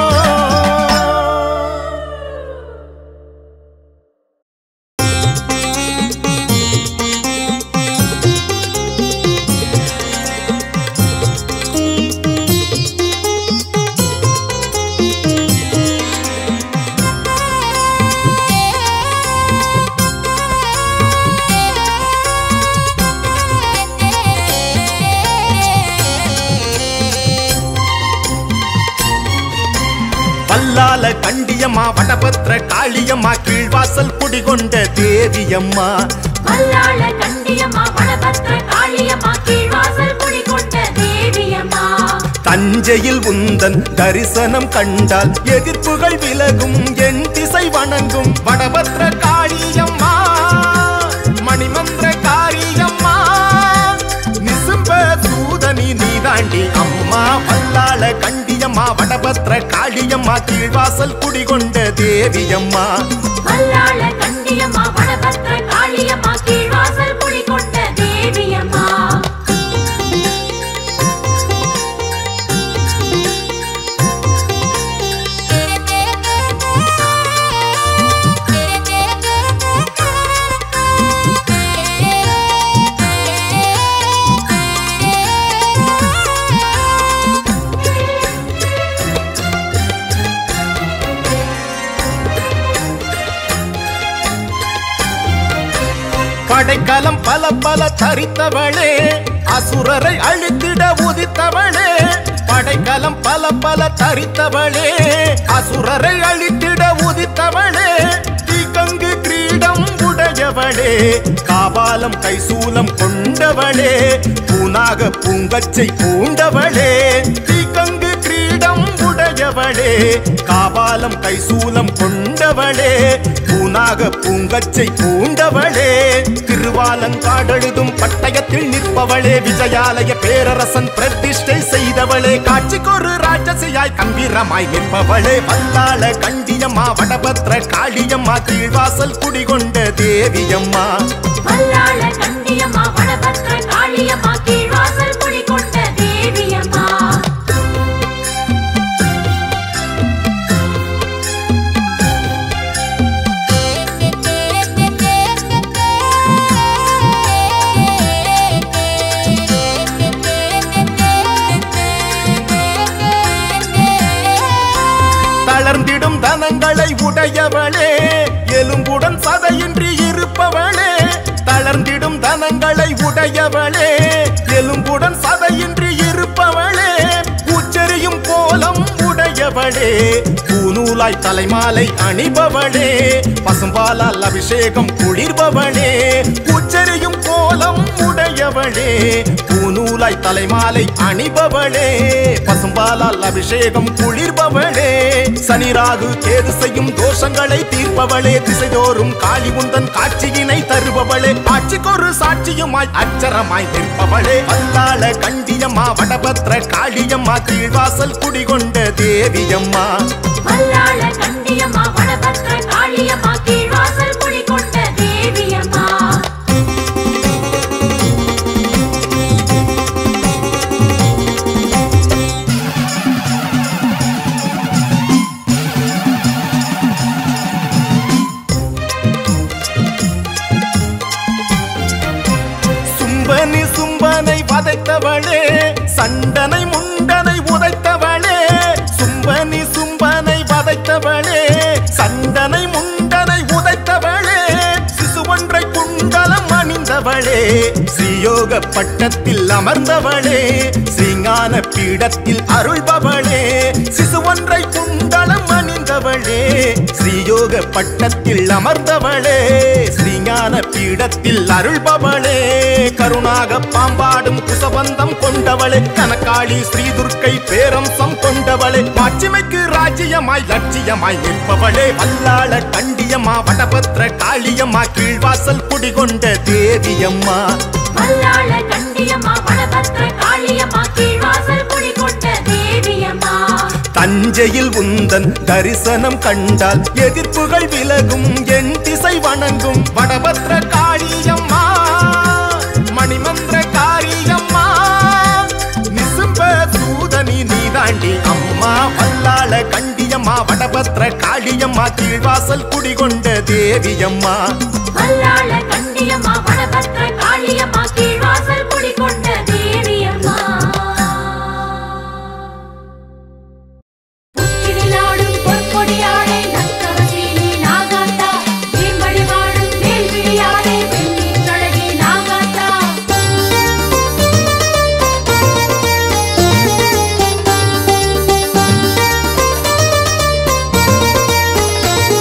Speaker 1: வல்லால கண்டியம்மா வடபத்திர காளியம்மா கீழ்வாசல் குடிகொண்ட தேவியம்மா
Speaker 2: மல்லாள கண்டியம்மா வடபத்திர காளியம்மா கீழ்வாசல் குடிகொண்ட தேவியம்மா
Speaker 1: தஞ்சையில் உந்தன் தரிசனம் கண்டால் எதிர்ப்புகள் விலகும் என் திசை வணங்கும் வடபத்ர காளியம்மா மணிமந்திர காரியம்மா நிசும்ப சூதனி நீதாண்டி அம்மா வல்லாள கண்டியம்மா வடபத்ர காளியம்மா கீழ்வாசல் குடிகொண்ட தேவியம்மா
Speaker 2: வல்லாள கண்டியம்மா வடபத்ர காளியம்மா கீழ்வாசல் குடிகொண்ட தேவியம்மா
Speaker 1: படைக்கலம் பல பல தரித்தவளே அசுரரை அழித்திட உதித்தவளே படைக்கலம் பல பல தரித்தவளே அசுரரை அழித்திட உதித்தவளே தீக்கங்கு கிரீடம் உடையவளே காபாலம் கைசூலம் கொண்டவளே பூனாக பூங்கச்சை பூண்டவளே தீக்கங்கு கிரீடம் உடையவளே காபாலம் கைசூலம் கொண்டவளே பூனாக பூங்கச்சை பூண்டவளே திருவாலங்காடெழுதும் பட்டயத்தில் நிற்பவளே விஜயாலய பேரரசன் பிரதிஷ்டை செய்தவளே காட்சிக்கொரு ராட்சசியாய் கம்பீரமாய் நிற்பவளே வல்லாள கண்டியம்மா வடபத்ர காளியம்மா கீழ்வாசல் குடிகொண்ட தேவியம்மா
Speaker 2: வல்லாள கண்டியம்மா வடபத்ர காளியம்மா கீழ்வாசல் குடிகொண்ட தேவியம்மா
Speaker 1: தளர்ந்திடும் தனங்களை உடையவளே எலும்புடன் சதையின்றி இருப்பவளே தளர்ந்திடும் தனங்களை உடையவளே எலும்புடன் சதையின்றி இருப்பவளே உச்சரியும் கோலம் உடையவளே பூநூலாய் தலைமாலை அணிபவளே பசும்பாலால் அபிஷேகம் குளிர்பவளே உச்சரியும் கோலம் உடையவளே பூநூலாய் தலைமாலை அணிபவளே பசும்பாலால் அபிஷேகம் குளிர்பவளே சனிராகு கேது செய்யும் தோஷங்களை தீர்ப்பவளே திசைதோறும் காளி முந்தன் காட்சியினை தருபவளே ஆட்சிக்கொரு சாட்சியுமாய் அச்சரமாய் நிற்பவளே வல்லாள கண்டியம்மா வடபத்ர காளியம்மா கீழ்வாசல் குடிகொண்ட தேவியம்மா
Speaker 2: வல்லாள கண்டியம்மா வடபத்ர காளியம்மா கீழ்வாசல் குடிகொண்ட தேவியம்மா
Speaker 1: சும்பனி சும்பனை வதைத்தவளே சண்டனை முண்டனை உதைத்தவளே சும்பனி சும்பனை வதைத்தவளே சண்டனை முண்டனை உதைத்தவளே சிசுவொன்றை குண்டலம் அணிந்தவளே ஸ்ரீயோக பட்டத்தில் அமர்ந்தவளே ஸ்ரீஞான பீடத்தில் அருள்பவளே சிசுவொன்றை குண்டலம் அணிந்தவளே ஸ்ரீயோக பட்டத்தில் அமர்ந்தவளே ஸ்ரீஞான பீடத்தில் அருள்பவளே கருணாக பாம்பாடும் குசபந்தம் கொண்டவளே கனகாளி ஸ்ரீதுர்க்கை பேரம்சம் கொண்டவளே மாட்சிமைக்கு ராஜ்யமாய் லட்சியமாய் நிற்பவளே வல்லாள கண்டியம்மா வடபத்ர காளியம்மா கீழ்வாசல் குடிகொண்ட தேவியம்மா
Speaker 2: வல்லாள கண்டியம்மா வடபத்ர காளியம்மா கீழ்வாசல் குடிகொண்ட தேவியம்மா
Speaker 1: தஞ்சையில் உந்தன் தரிசனம் கண்டால் எதிர்ப்புகள் விலகும் என் திசை வணங்கும் வடபத்ர காளியம்மா மணிமந்திர காரியம்மா நிசும்ப சூதனி நீதாண்டி அம்மா வல்லாள கண்டியம்மா வடபத்ர காளியம்மா கீழ்வாசல் குடிகொண்ட தேவியம்மா
Speaker 2: வல்லாள கண்டியம்மா வடபத்ர காளியம்மா கீழ்வாசல் குடிகொண்ட தேவியம்மா புற்றினிலாடும் பொற்கொடியாளே நக்கவசீலி நாகாத்தா வேம்படி வாழும் வேல்விழியாளே வெண்ணீற்றழகி நாகாத்தா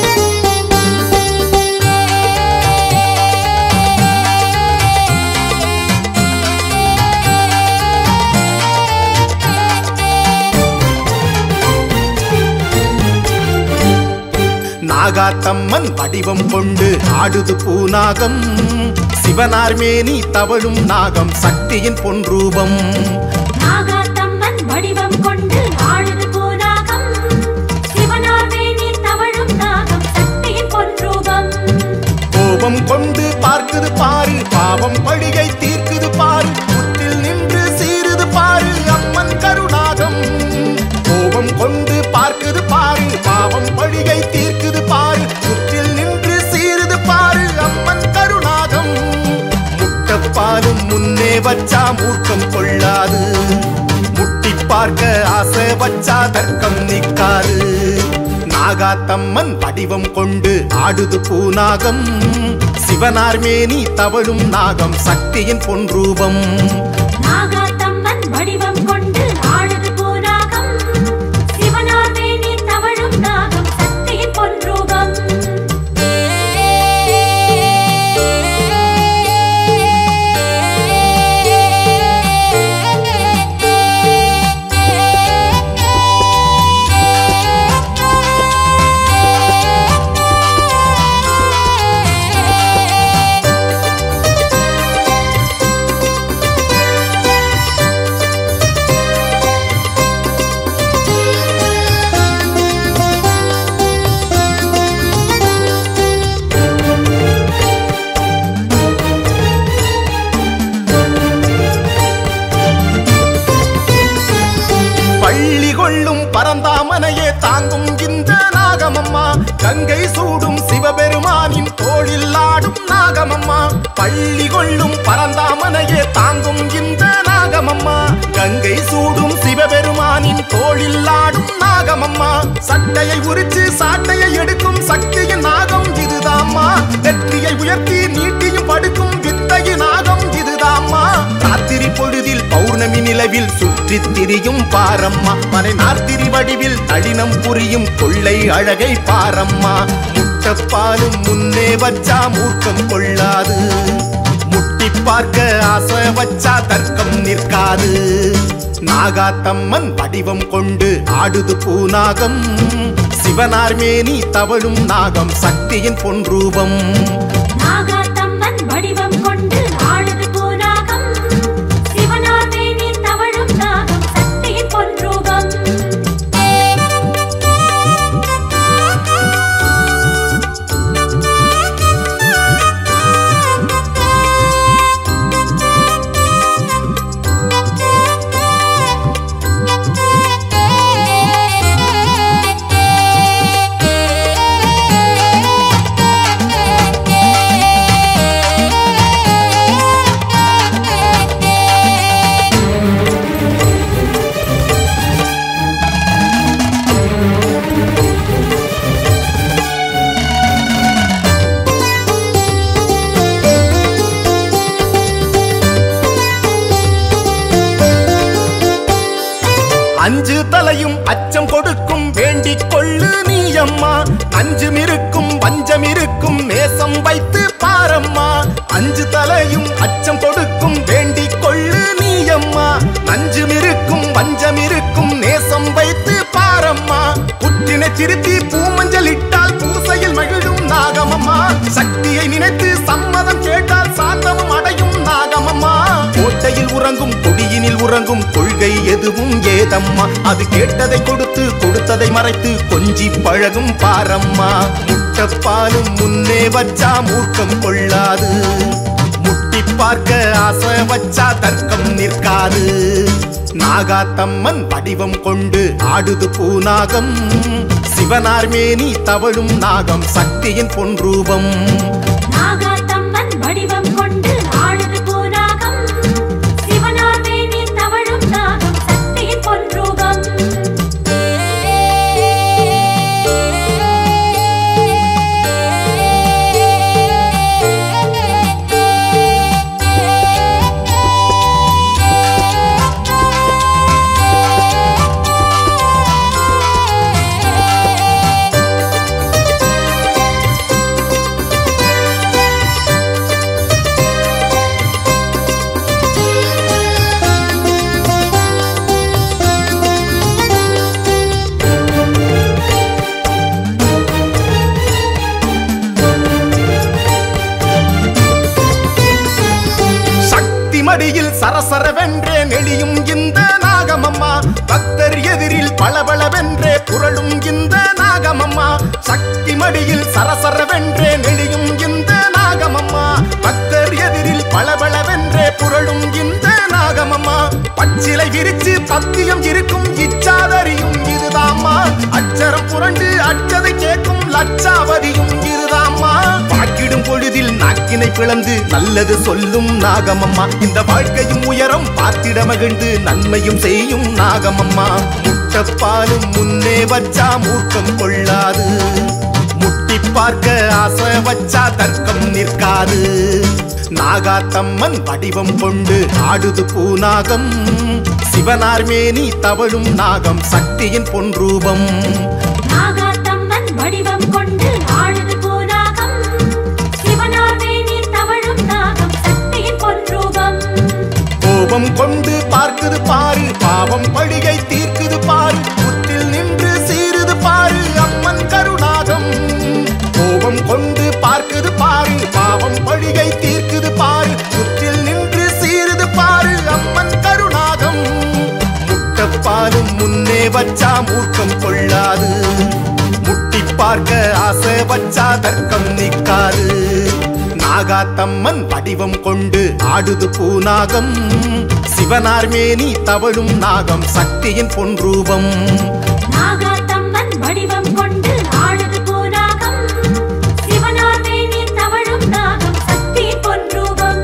Speaker 3: ஆ
Speaker 1: நாகாத்தம்மன் வடிவம் கொண்டு ஆடுது பூநாகம் சிவனார்மேனி தவழும் நாகம் சக்தியின் பொன்ரூபம்
Speaker 2: நாகாத்தம்மன் வடிவம் கொண்டு ஆடுது பூநாகம் சிவனார்வேணி தவழும் நாகம் சக்தியின் பொன்ரூபம்
Speaker 1: கோபம் கொண்டு பார்க்குது பாரு பாவம் பழிகை தீர்க்குது பாரு புற்றில் நின்று சீருது பாரு அம்மன் கருணாகம் கோபம் கொண்டு பார்க்குது பாரு பாவம் பழிகை தீர்க்குது பாரு புற்றில் நின்று சீருது பாரு அம்மன் கருணாகம் முட்டப்பாலும் முன்னே வச்சா மூர்க்கம் கொள்ளாது முட்டி பார்க்க ஆசை வச்சா தர்க்கம் நிக்காது நாகாத்தம்மன் வடிவம் கொண்டு ஆடுது பூநாகம் சிவனார்மேனி தவழும் நாகம் சக்தியின் பொன்ரூபம்
Speaker 2: நாகாத்தம்மன் வடிவம் கொண்டு ஆடுது பூநாகம் சிவனார்வேணி தவழும் நாகம் சக்தியின் பொன்ரூபம்
Speaker 1: பள்ளி கொள்ளும் பரந்தாமனையே தாங்கும் இந்த நாகமம்மா கங்கை சூடும் சிவபெருமானின் தோளில் ஆடும் நாகமம்மா பள்ளி கொள்ளும் பரந்தாமனையே தாங்கும் இந்த நாகமம்மா கங்கை சூடும் சிவபெருமானின் தோளில் ஆடும் நாகமம்மா சட்டையை உரிச்சு சாட்டையை எடுக்கும் சக்தியின் நாகம் இதுதாம்மா வெற்றியை உயர்த்தி நீட்டியும் படுக்கும் வித்தையின் நாகம் இதுதாம்மா ராத்திரி பொழுதில் பௌர்ணமி நிலவில் சுற்றித் திரியும் பாரம்மா மனை நார்த்திரி வடிவில் நளினம் புரியும் கொள்ளை அழகை பாரம்மா முட்டப்பாலும் முன்னே வச்சா மூர்க்கம் கொள்ளாது முட்டி பார்க்க ஆசை வச்சா தர்க்கம் நிற்காது நாகாத்தம்மன் வடிவம் கொண்டு ஆடுது பூநாகம் சிவனார்மேனி தவழும் நாகம் சக்தியின் பொன்ரூபம்
Speaker 2: நாகாத்தம்மன் வடிவம் கொண்டு ஆடுது பூநாகம் சிவனார்வேணி தவழும் நாகம் சக்தியின் பொன்ரூபம்
Speaker 1: அஞ்சு தலையும் அச்சம் கொடுக்கும் வேண்டிக் கொள்ளு நீ அம்மா அஞ்சும் இருக்கும் வஞ்சம் இருக்கும் நேசம் வைத்து பாரம்மா அஞ்சு தலையும் அச்சம் கொடுக்கும் வேண்டிக் கொள்ளு நீ அம்மா அஞ்சும் இருக்கும் வஞ்சம் இருக்கும் நேசம் வைத்து பாரம்மா புற்றினை திருத்தி பூமஞ்சள் இட்டால் பூசையில் மகிழும் நாகமம்மா சக்தியை நினைத்து சம்மதம் கேட்டால் சாந்தமும் அடையும் நாகமம்மா கோட்டையில் உறங்கும் கொடியினில் உறங்கும் கொள்கை எதுவும் ஏதம்மா அது கேட்டதை கொடுத்து கொடுத்ததை மறைத்து கொஞ்சி பழகும் பாரம்மா முட்டப்பாலும் முன்னே வச்சா மூர்க்கம் கொள்ளாது முட்டி பார்க்க ஆசை வச்சா தர்க்கம் நிற்காது நாகாத்தம்மன் வடிவம் கொண்டு ஆடுது பூநாகம் சிவனார்மேனி தவழும் நாகம் சக்தியின் பொன்ரூபம்
Speaker 2: நாகாத்தம்மன் வடிவம் கொண்டு ஆடுது பூநாகம் சிவனார்வேணி தவழும் நாகம் சக்தியின் பொன்ரூபம்
Speaker 1: சரசரவென்றே நெளியும் இந்த நாகமம்மா பக்தர் எதிரில் பளபளவென்றே புரளும் இந்த நாகமம்மா சக்தி மடியில் சரசரவென்றே நெளியும் இந்த நாகமம்மா பக்தர் எதிரில் பளபளவென்றே புரளும் இந்த நாகமம்மா பச்சிலை விரிச்சு பத்தியம் இருக்கும் இச்சாதரியும் இதுதாம்மா அச்சரம் புரண்டு அச்சதை கேட்கும் லட்சாவதியும் இதுதாம்மா வாக்கிடும் பொழுதில் நாக்கினை பிளந்து நல்லது சொல்லும் நாகமம்மா இந்த வாழ்க்கையும் உயரம் பார்த்திட மகிழ்ந்து நன்மையும் செய்யும் நாகமம்மா முட்டப்பாலும் முன்னே வச்சா மூர்க்கம் கொள்ளாது முட்டி பார்க்க ஆசை வச்சா தர்க்கம் நிற்காது நாகாத்தம்மன் வடிவம் கொண்டு ஆடுது பூநாகம் சிவனார் மேனி தவழும் நாகம் சக்தியின் பொன்ரூபம்
Speaker 2: நாகாத்தம்மன் வடிவம் கொண்டு ஆடுது பூநாகம் சிவனார்வேணி தவழும் நாகம் சக்தியின் பொன்ரூபம்
Speaker 1: கோபம் கொண்டு பார்க்குது பாரு பாவம் பழிகை தீர்க்குது பாரு புத்தில் நின்று சீருது பாரு அம்மன் கருணாகம் கோபம் கொண்டு பார்க்குது பாரு பாவம் பழிகை தீர்க்குது பாரு புத்தில் நின்று சீருது பாரு அம்மன் கருணாகம் முட்டப்பாலும் முன்னே வச்சா மூர்க்கம் கொள்ளாது முட்டி பார்க்க ஆசை வச்சா தர்க்கம் நிற்காது நாகாத்தம்மன் வடிவம் கொண்டு ஆடுது பூநாகம் சிவனார் மேனி தவழும் நாகம் சக்தியின் பொன்ரூபம்
Speaker 2: நாகாத்தம்மன் வடிவம் கொண்டு ஆடுது பூநாகம் சிவனார்வேணி தவழும் நாகம் சக்தியின் பொன்ரூபம்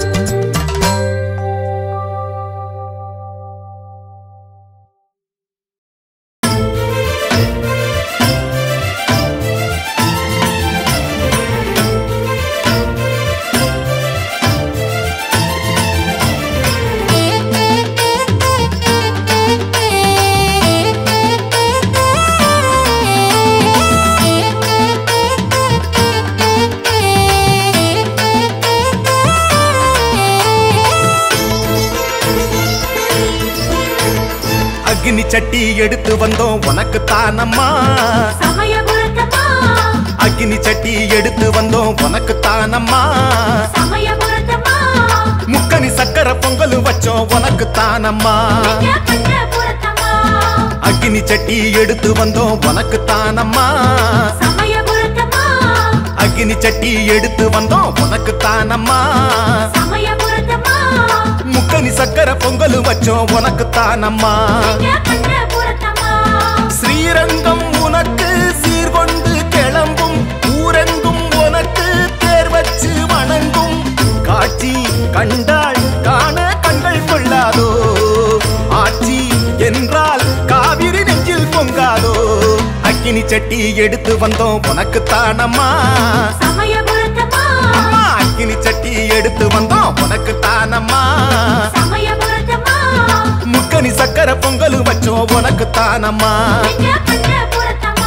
Speaker 1: அக்னி சட்டி எடுத்து வந்தோம் உனக்கு தானம்மா
Speaker 2: சமயபுரத்தம்மா
Speaker 1: அக்னி சட்டி எடுத்து வந்தோம் உனக்கு தானம்மா
Speaker 2: சமயபுரத்தம்மா
Speaker 1: முக்கனி சக்கர பொங்கல் வச்சோம் உனக்கு தானம்மா
Speaker 2: பஞ்சபுரத்தம்மா
Speaker 1: அக்னி சட்டி எடுத்து வந்தோம் உனக்கு தானம்மா
Speaker 2: சமயபுரத்தம்மா
Speaker 1: அக்னி சட்டி எடுத்து வந்தோம் உனக்கு தானம்மா
Speaker 2: சமயபுரத்தம்மா
Speaker 1: முக்கனி சக்கர பொங்கல் வச்சோம் உனக்கு தானம்மா
Speaker 2: பஞ்சபுரத்தம்மா
Speaker 1: ஸ்ரீரங்கம் உனக்கு சீர்கொண்டு கிளம்பும் ஊரெங்கும் உனக்கு தேர் வச்சு வணங்கும் காட்சி கண்டாள் காண கண்கள் கொள்ளாதோ ஆட்சி என்றால் காவிரி நெஞ்சில் பொங்காதோ அக்கினி சட்டி எடுத்து வந்தோம் உனக்கு தானம்மா
Speaker 2: சமயபுரத்தம்மா
Speaker 1: அம்மா அக்கினி சட்டி எடுத்து வந்தோம் உனக்கு தானம்மா
Speaker 2: சமயபுரத்தம்மா
Speaker 1: முக்கனி சக்கர பொங்கல் வச்சோம் உனக்கு தானம்மா
Speaker 2: பஞ்சபுரத்தம்மா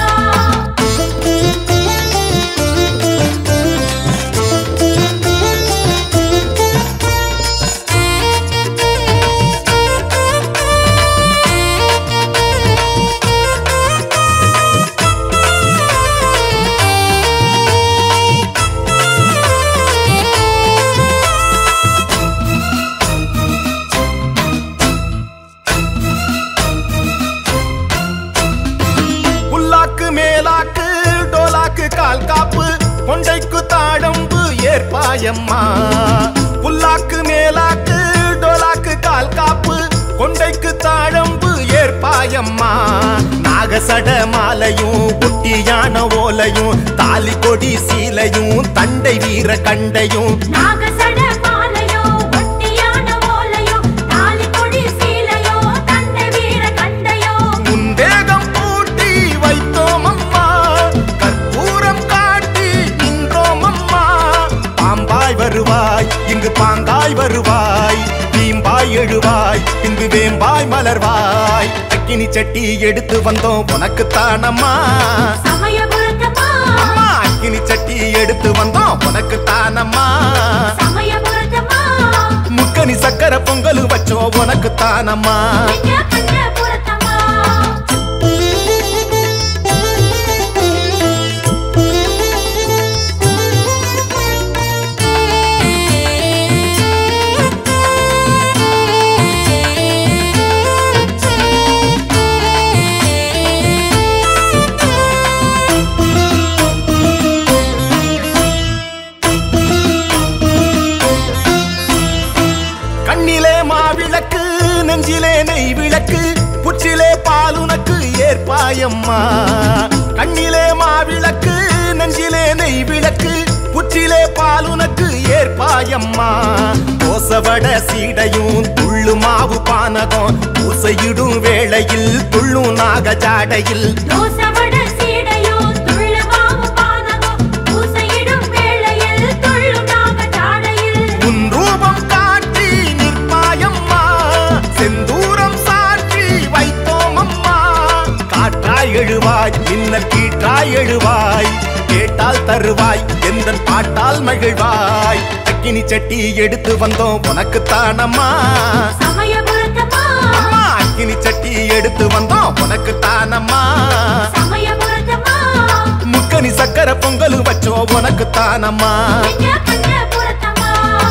Speaker 1: புல்லாக்கு மேலாக்கு டோலாக்கு கால் காப்பு கொண்டைக்கு தாழம்பு ஏற்பாயம்மா புல்லாக்கு மேலாக்கு டோலாக்கு கால் காப்பு கொண்டைக்கு தாழம்பு ஏற்பாயம்மா நாகசட மாலையும் குட்டியான ஓலையும் தாலி கொடி சீலையும் தண்டை வீர கண்டையும்
Speaker 2: நாகசட மாலையோ ஒட்டியான ஓலையோ தாலி கொடி சீலையோ தண்டை வீர கண்டையோ
Speaker 1: முந்தேகம் பூட்டி வைத்தோம் அம்மா கற்பூரம் காட்டி நின்றோம் அம்மா பாம்பாய் வருவாய் இங்கு பாங்காய் வருவாய் தீம்பாய் எழுவாய் பின்பு வேம்பாய் மலர்வாய் அக்கினி சட்டி எடுத்து வந்தோம் உனக்கு தானம்மா
Speaker 2: சமயபுரத்தம்மா
Speaker 1: அம்மா அக்கினி சட்டி எடுத்து வந்தோம் உனக்கு தானம்மா
Speaker 2: சமயபுரத்தம்மா
Speaker 1: முக்கனி சக்கர பொங்கல் வச்சோம் உனக்கு தானம்மா
Speaker 2: பஞ்சபுரத்தம்மா
Speaker 1: பாலுனக்கு ஏற்பாயம்மா கண்ணிலே மாவிளக்கு நெஞ்சிலே நெய் விளக்கு புற்றிலே பாலுனக்கு ஏற்பாயம்மா கோசவட சீடையும் துள்ளு மாவு பானகம் பூசையிடும் வேளையில் துள்ளும் நாக ஜாடையில்
Speaker 2: தோசவட சீடையோ துள்ளு மாவு பானகோ பூசையிடும் வேளையில் துள்ளும் நாக ஜாடையில்
Speaker 1: உன் ரூபம் காட்டி நிற்பாயம்மா செந்தூரம் சாற்றி வைத்தோம் அம்மா காற்றாய் எழுவாய் மின்னல் கீற்றாய் எழுவாய் கேட்டால் தருவாய் எந்த பாட்டால் மகிழ்வாய் அக்கினி சட்டி எடுத்து வந்தோம் உனக்கு தானம்மா
Speaker 2: சமயபுரத்தம்மா
Speaker 1: அம்மா அக்கினி சட்டி எடுத்து வந்தோம் உனக்கு தானம்மா
Speaker 2: சமயபுரத்தம்மா
Speaker 1: முக்கனி சக்கரை பொங்கல் வச்சோம் உனக்கு தானம்மா
Speaker 2: எங்க கண்ணபுரத்தம்மா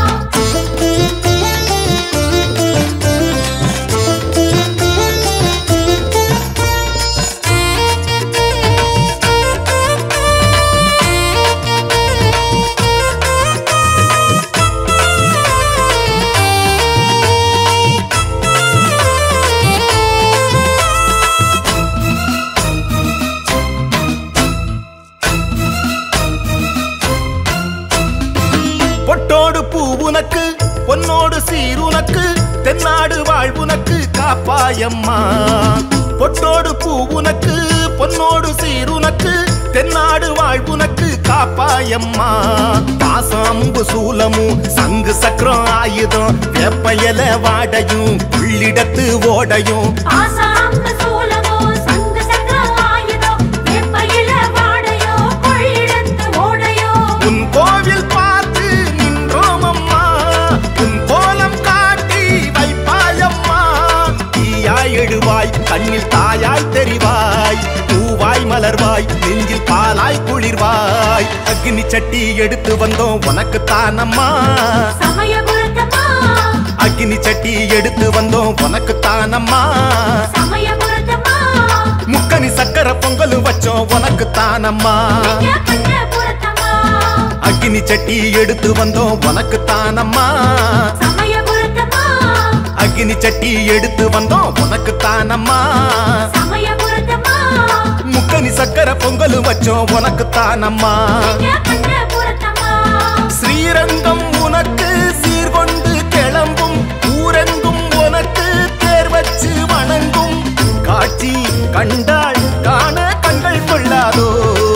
Speaker 1: பொட்டோடு பூ உனக்கு பொன்னோடு சீர் உனக்கு தென்னாடு வாழ்வுனக்கு காப்பாயம்மா பொட்டோடு பூ உனக்கு பொன்னோடு சீர் உனக்கு தென்னாடு வாழ்வுனக்கு காப்பாயம்மா பாசாம்பு சூலமும் சங்கு சக்கரம் ஆயுதம் வேப்பையல வாடையும் உள்ளிடத்து ஓடையும்
Speaker 2: ஆசாந்த சூலமோ சங்க சக்கர ஆயுதோ வேப்பையில வாடையோ கொள்ளிடத்து ஓடையோ
Speaker 1: உன் கோவில் பார்த்து நின்றோம் அம்மா உன் கோலம் காட்டி வைப்பாயம்மா தீயாய் எழுவாய் கண்ணில் தாயாய் தெரிவாய் பூவாய் மலர்வாய் நெஞ்சில் பாலாய் குளிர்வாய் அக்னி சட்டி எடுத்து வந்தோம் உனக்கு தானம்மா
Speaker 2: சமயபுரத்தம்மா
Speaker 1: அக்னி சட்டி எடுத்து வந்தோம் உனக்கு தானம்மா
Speaker 2: சமயபுரத்தம்மா
Speaker 1: முக்கனி சக்கரை பொங்கல் வச்சோம் உனக்கு தானம்மா
Speaker 2: எங்க கண்ணபுரத்தம்மா
Speaker 1: அக்னி சட்டி எடுத்து வந்தோம் உனக்கு தானம்மா
Speaker 2: சமயபுரத்தம்மா
Speaker 1: அக்னி சட்டி எடுத்து வந்தோம் உனக்கு தானம்மா
Speaker 2: சமயபுரத்தம்மா
Speaker 1: முக்கனி சக்கரை பொங்கல் வச்சோம் உனக்கு தானம்மா
Speaker 2: எங்க கண்ணபுரத்தம்மா
Speaker 1: ஸ்ரீரங்கம் உனக்கு சீர்கொண்டு கிளம்பும் ஊரெங்கும் உனக்கு தேர் வச்சு வணங்கும் காட்சி கண்டாள் காண கண்கள் கொள்ளாதோ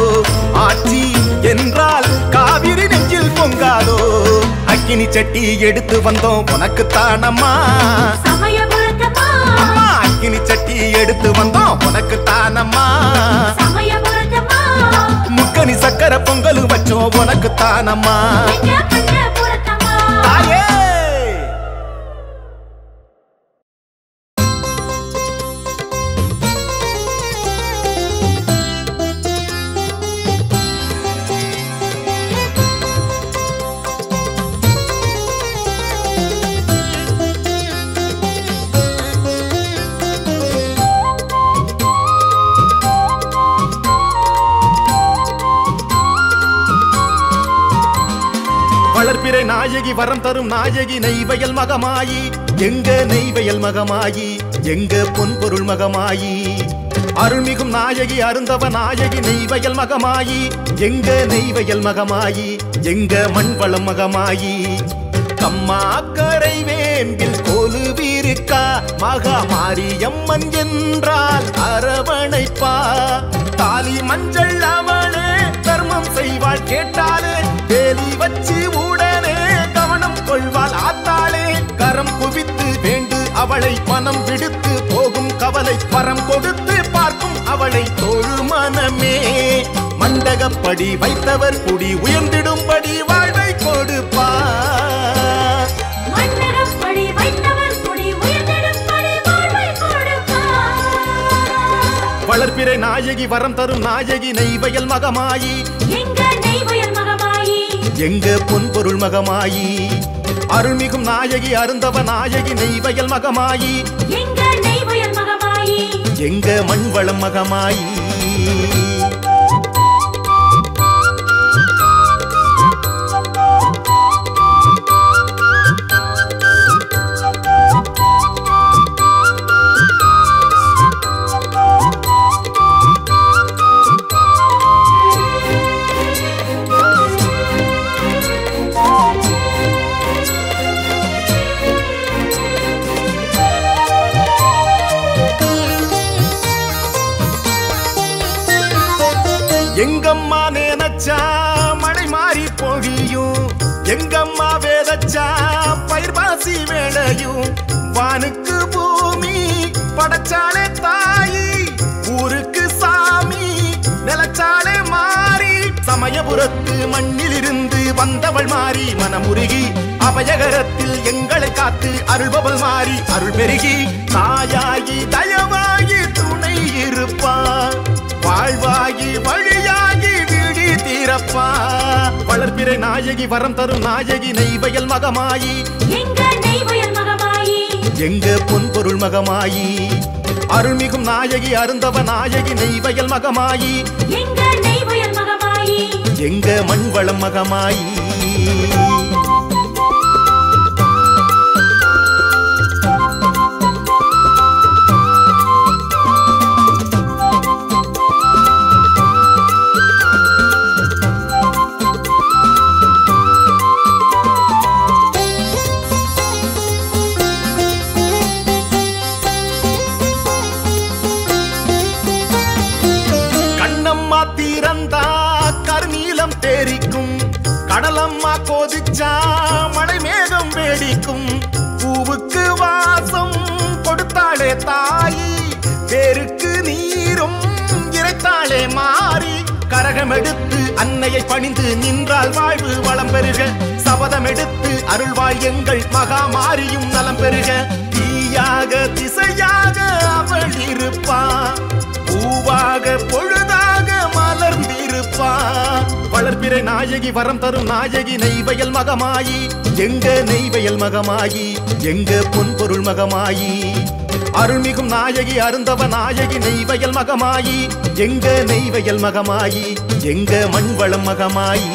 Speaker 1: ஆட்சி என்றால் காவிரி நெஞ்சில் பொங்காதோ அக்கினி சட்டி எடுத்து வந்தோம் உனக்கு தானம்மா
Speaker 2: சமயபுரத்தம்மா
Speaker 1: அம்மா அக்கினி சட்டி எடுத்து வந்தோம் உனக்கு தானம்மா
Speaker 2: சமயபுரத்தம்மா
Speaker 1: முக்கனி சக்கரை பொங்கல் வச்சோம் உனக்கு தானம்மா
Speaker 2: எங்க கண்ணபுரத்தம்மா
Speaker 1: தாயே வளர்ப்பிறை நாயகி வரம் தரும் நாயகி நெய்வயல் மகமாயி எங்க நெய்வயல் மகமாயி எங்க பொன்பொருள் மகமாயி அருள்மிகும் நாயகி அருந்தவ நாயகி நெய்வயல் மகமாயி எங்க நெய்வயல் மகமாயி எங்க மண்வளம் மகமாயி கம்மா கரை வேம்பில் கொலுவிருக்கா மகமாரியம்மன் என்றால் அரவணைப்பா தாலி மஞ்சள் அவளே தர்மம் செய்வாள் கேட்டாலே வேலி வச்சு உடனே கவனம் கொள்வாள் ஆத்தாளே கரம் குவித்து வேண்டு அவளை மனம் விடுத்து போகும் கவலை வரம் கொடுத்து பார்க்கும் அவளை தொழு மனமே மண்டகப்படி வைத்தவர் குடி உயர்ந்திடும்படி வாழ்வை கொடுப்பார்
Speaker 2: மன்னகப்படி வைத்தவர் குடி உயர்ந்திடும்படி வாழ்வை கொடுப்பார்.
Speaker 1: வளர்ப்பிறை நாயகி வரம் தரும் நாயகி நெய்வயல் மகமாயி
Speaker 2: எங்க நெய்வயல் மகமாயி
Speaker 1: எங்க பொன்பொருள் மகமாயி அருள்மிகும் நாயகி அருந்தவ நாயகி நெய்வயல் மகமாயி
Speaker 2: எங்க நெய்வயல் மகமாயி
Speaker 1: எங்க மண்வளம் மகமாயி எங்கம்மா நினைச்சா மழை மாறி பொழியும் எங்கம்மா வேதச்சா பயிர் பாசி வேளையும் வானுக்கு பூமி படைச்சாலே தாயி ஊருக்கு சாமி நிலச்சாலே மாறி சமயபுரத்து மண்ணிலிருந்து வந்தவள் மாறி மனமுருகி அபயகரத்தில் எங்களை காத்து அருள்பவள் மாறி அருள் பெருகி தாயாகி தயவாகி துணை இருப்பா வாழ்வாகி வழியாகி விழி தீரப்பா வளர்பிறை நாயகி வரம் தரும் நாயகி நெய்வயல் மகமாயி
Speaker 2: எங்க நெய்வயல் மகமாயி
Speaker 1: எங்க பொன்பொருள் மகமாயி அருள்மிகும் நாயகி அருந்தவ நாயகி நெய்வயல் மகமாயி
Speaker 2: எங்க நெய்வயல் மகமாயி
Speaker 1: எங்க மண்வளம் மகமாயி கண்ணம்மா தீரந்தா கருநீலம் தேரிக்கும் கடலம்மா கோதிச்சா மழை மேகம் வேடிக்கும் பூவுக்கு வாசம் கொடுத்தாளே தாயி பேருக்கு நீரும் இறைத்தாளே மாறி கரகம் எடுத்து அன்னையை பணிந்து நின்றால் வாழ்வு வளம் பெறுக சபதம் எடுத்து அருள்வாய் எங்கள் மகா மாரியும் நலம் பெறுக தீயாக திசையாக அவள் இருப்பா பூவாக பொழுதாக மலர்ந்திருப்பா வளர்பிறை நாயகி வரம் தரும் நாயகி நெய்வயல் மகமாயி எங்க நெய்வயல் மகமாயி எங்க பொன்பொருள் மகமாயி அருள்மிகும் நாயகி அருந்தவ நாயகி நெய்வயல் மகமாயி எங்க நெய்வயல் மகமாயி எங்க மண்வளம் மகமாயி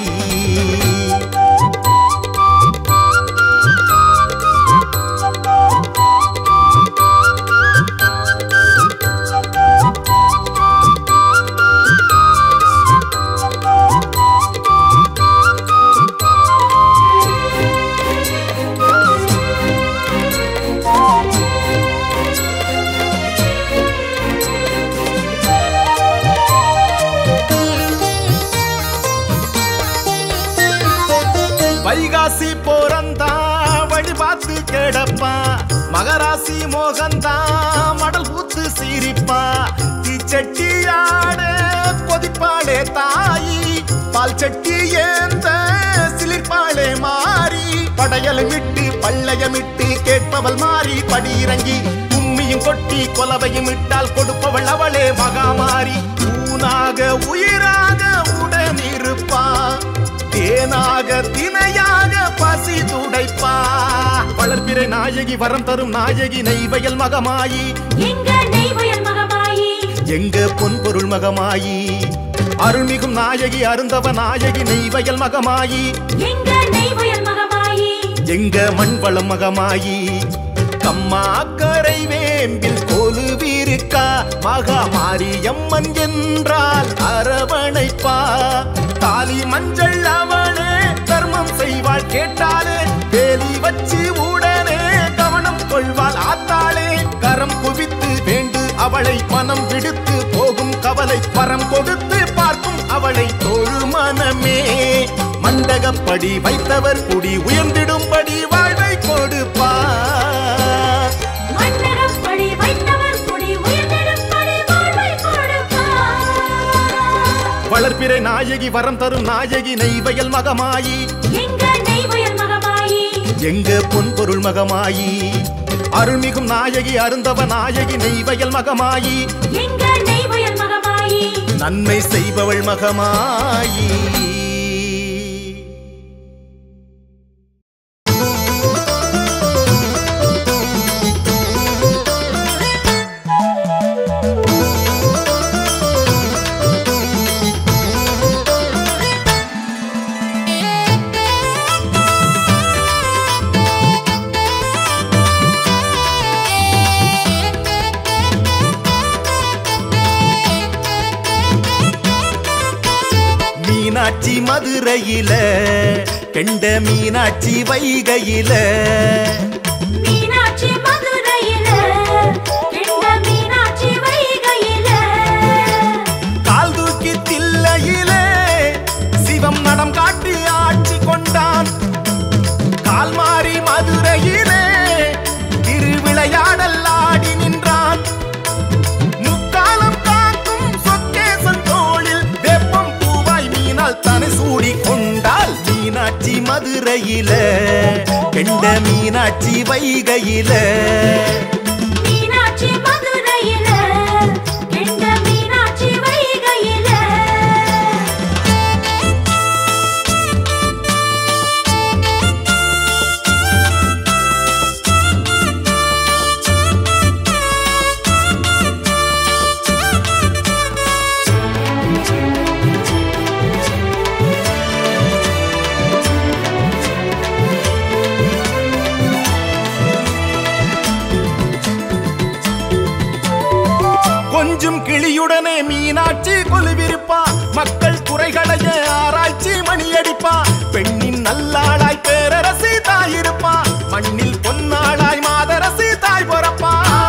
Speaker 1: வைகாசி போறந்தா வழி பார்த்து கிடப்பா மகராசி மோகந்தா மடல் பூத்து சீரிப்பா தீச்சட்டியாட கொதிப்பாளே தாயி பால் சட்டி ஏந்த சிலிர்ப்பாளே மாறி படையலமிட்டு பள்ளையமிட்டு கேட்பவள் மாறி படியிறங்கி கும்மியும் கொட்டி கொலவையும் இட்டால் கொடுப்பவள் அவளே மகாமாரி ஊனாக உயிராக உடன் இருப்பா தேனாக தினையாக பசி துடைப்பா வளர்பிறை நாயகி வரம் தரும் நாயகி நெய்வயல் மகமாயி
Speaker 2: எங்க நெய்வயல் மகமாயி
Speaker 1: எங்க பொன்பொருள் மகமாயி அருள்மிகும் நாயகி அருந்தவ நாயகி நெய்வயல் மகமாயி
Speaker 2: எங்க நெய்வயல் மகமாயி
Speaker 1: எங்க மண்வளம் மகமாயி கம்மா கரை வேம்பில் கொலுவிருக்கா மகா மாரியம்மன் என்றால் அரவணைப்பா தாலி மஞ்சள் அவளே தர்மம் செய்வாள் கேட்டாலே வேலி வச்சு உடனே கவனம் கொள்வாள் ஆத்தாளே கரம் குவித்து வேண்டு அவளை மனம் விடுத்து போகும் கவலை பரம் கொடுத்து பார்க்கும் அவளை தொழு மனமே மண்டகப்படி வைத்தவர் குடி உயர்ந்திடும்படி வாழ்வை கொடுப்பார்
Speaker 2: மன்னகப்படி வைத்தவர் குடி உயர்ந்திடும்படி வாழ்வை கொடுப்பார்.
Speaker 1: வளர்பிறை நாயகி வரம் தரும் நாயகி நெய்வயல் மகமாயி
Speaker 2: எங்க நெய்வயல் மகமாயி
Speaker 1: எங்க பொன்பொருள் மகமாயி அருள்மிகும் நாயகி அருந்தவ நாயகி நெய்வயல் மகமாயி
Speaker 2: எங்க நெய்வயல் மகமாயி
Speaker 1: நன்மை செய்பவள் மகமாயி மீனாட்சி மதுரையில கெண்ட மீனாட்சி வைகையில
Speaker 2: மீனாட்சி மதுரையில கெண்ட மீனாட்சி வைகையில
Speaker 1: கால் தூக்கி தில்லையில மதுரையில கெண்ட மீனாட்சி வைகையில
Speaker 2: மீனாட்சி மதுரையில கெண்ட மீனாட்சி வைகையில
Speaker 1: கொஞ்சம் கிளியுடனே மீனாட்சி கொலுவிருப்பா மக்கள் குறைகளைய ஆராய்ச்சி மணியடிப்பா பெண்ணின் நல்லாளாய் பேரரசி தாயிருப்பா மண்ணில் பொன்னாளாய் மாதரசி தாய் பொறப்பா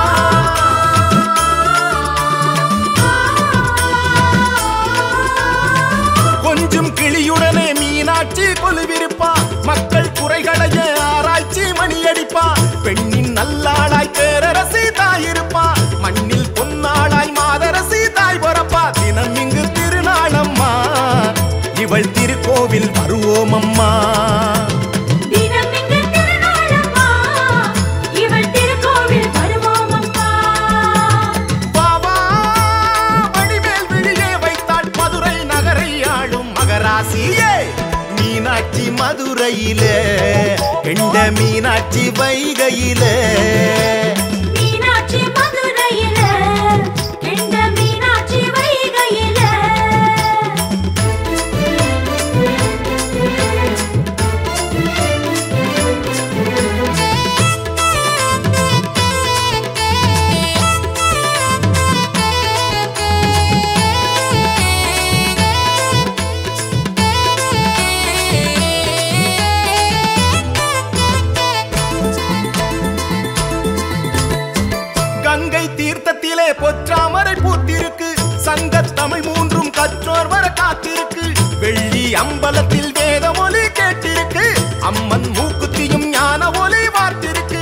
Speaker 1: கொஞ்சம் கிளியுடனே மீனாட்சி கொலுவிருப்பா மக்கள் குறைகளைய ஆராய்ச்சி மணியடிப்பா பெண்ணின் நல்லாளாய் பேரரசி தாயிருப்பா மண்ணில் பொன்னாளாய் மாதரசி தாய் பொறப்பா தினம் இங்கு திருநாளம்மா இவள் திருக்கோவில் வருவோம் அம்மா
Speaker 2: தினம் இங்கு திருநாளம்மா இவள் திருக்கோவில் வருவோம் அம்மா
Speaker 1: பாவா வடிவேல் விழியே வைத்தாள் மதுரை நகரை ஆளும் மகராசியே மீனாட்சி மதுரையிலே கெண்ட மீனாட்சி வைகையிலே
Speaker 2: மீனாட்சி மதுரையில கெண்ட மீனாட்சி வைகையில
Speaker 1: கங்கை தீர்த்தத்திலே பொற்றாமரை பூத்திருக்கு சங்க தமிழ் மூன்றும் கற்றோர் வர காத்திருக்கு வெள்ளி அம்பலத்தில் வேத ஒலி கேட்டிருக்கு அம்மன் மூக்குத்தியும் ஞான ஒலி வார்த்திருக்கு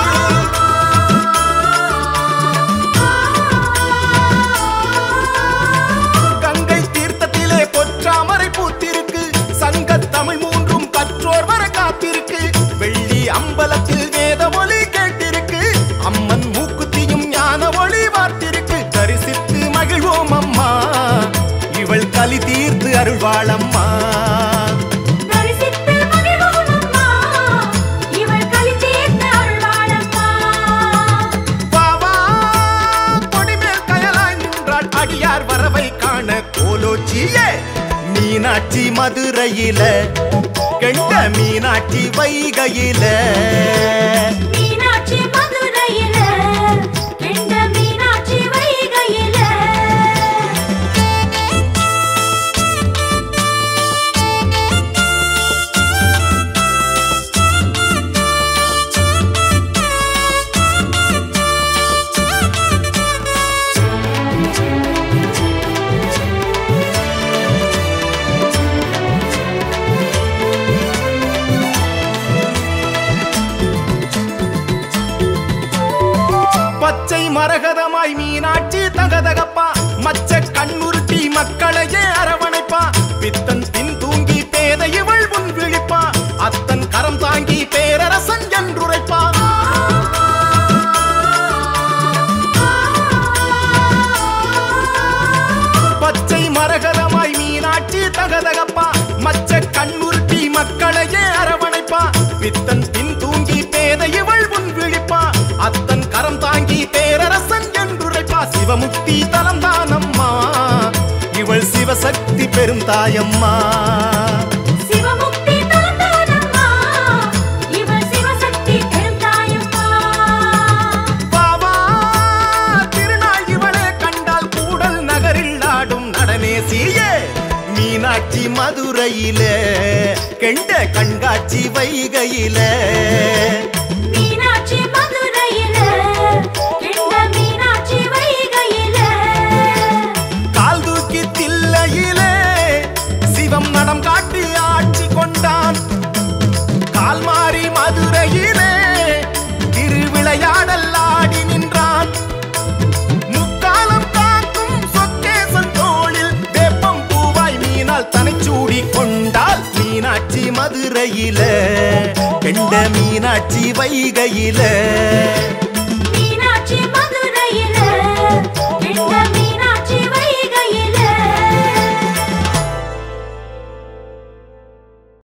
Speaker 1: கங்கை தீர்த்தத்திலே பொற்றாமரை பூத்திருக்கு சங்க தமிழ் மூன்றும் கற்றோர் வர காத்திருக்கு வெள்ளி அம்பலத்தில் வேத ஒலி கேட்டிருக்கு அம்மன் மூக்குத்தியும் ஞான ஒளி வார்த்திருக்கு தரிசித்து மகிழ்வோம் அம்மா இவள் கலி தீர்த்து அருள்வாளம்மா
Speaker 2: தரிசித்து மகிழ்வோம் அம்மா இவள் களி தீர்த்த அருள்வாளம்மா
Speaker 1: பாவா கொடிமேல் கயலாய் நின்றாள் அடியார் வரவை காண கோலோச்சியே மீனாட்சி மதுரையில கெண்ட மீனாட்சி வைகையில
Speaker 2: மீனாட்சி மதுரையில கெண்ட மீனாட்சி வைகையில
Speaker 1: பச்சை மரகதமாய் மீனாட்சி தகதகப்பா மச்ச கண்ணுருட்டி மக்களையே அரவணைப்பா பித்தன் பின் தூங்கி பேத இவள் முன் விழிப்பா அத்தன் கரம் தாங்கி பேரரசன் என்றுரைப்பா பச்சை மரகதமாய் மீனாட்சி தகதகப்பா மச்ச கண்ணுருட்டி மக்களையே அரவணைப்பா பித்தன் பின் தூங்கி பேத இவள் முன் விழிப்பா அத்தன் கரம் தாங்கி பேரரசன் என்றுரைப்பா சிவமுக்தி தலம் தானம்மா இவள் சிவசக்தி பெரும் தாயம்மா
Speaker 2: சிவமுக்தி தலத்தானம்மா இவள் சிவசக்தி பெருந்தாயம்மா
Speaker 1: பாவா திருநாள் இவளே கண்டால் கூடல் நகரில் ஆடும் நடனேசியே மீனாட்சி மதுரையிலே கெண்ட கண்காட்சி வைகையிலே
Speaker 2: மீனாட்சி மதுரையில கெண்ட மீனாட்சி வைகையில
Speaker 1: கால் தூக்கி தில்லையிலே சிவம் நடம் காட்டி ஆட்சி கொண்டான் கால் மாறி மதுரையிலே திருவிளையாடல் ஆடி நின்றான் முக்காலம் காக்கும் சொக்கேசன் தோளில் வேப்பம் பூவாய் மீனால் தனை சூடி கொண்டால் மீனாட்சி மதுரையில கெண்ட மீனாட்சி வைகையில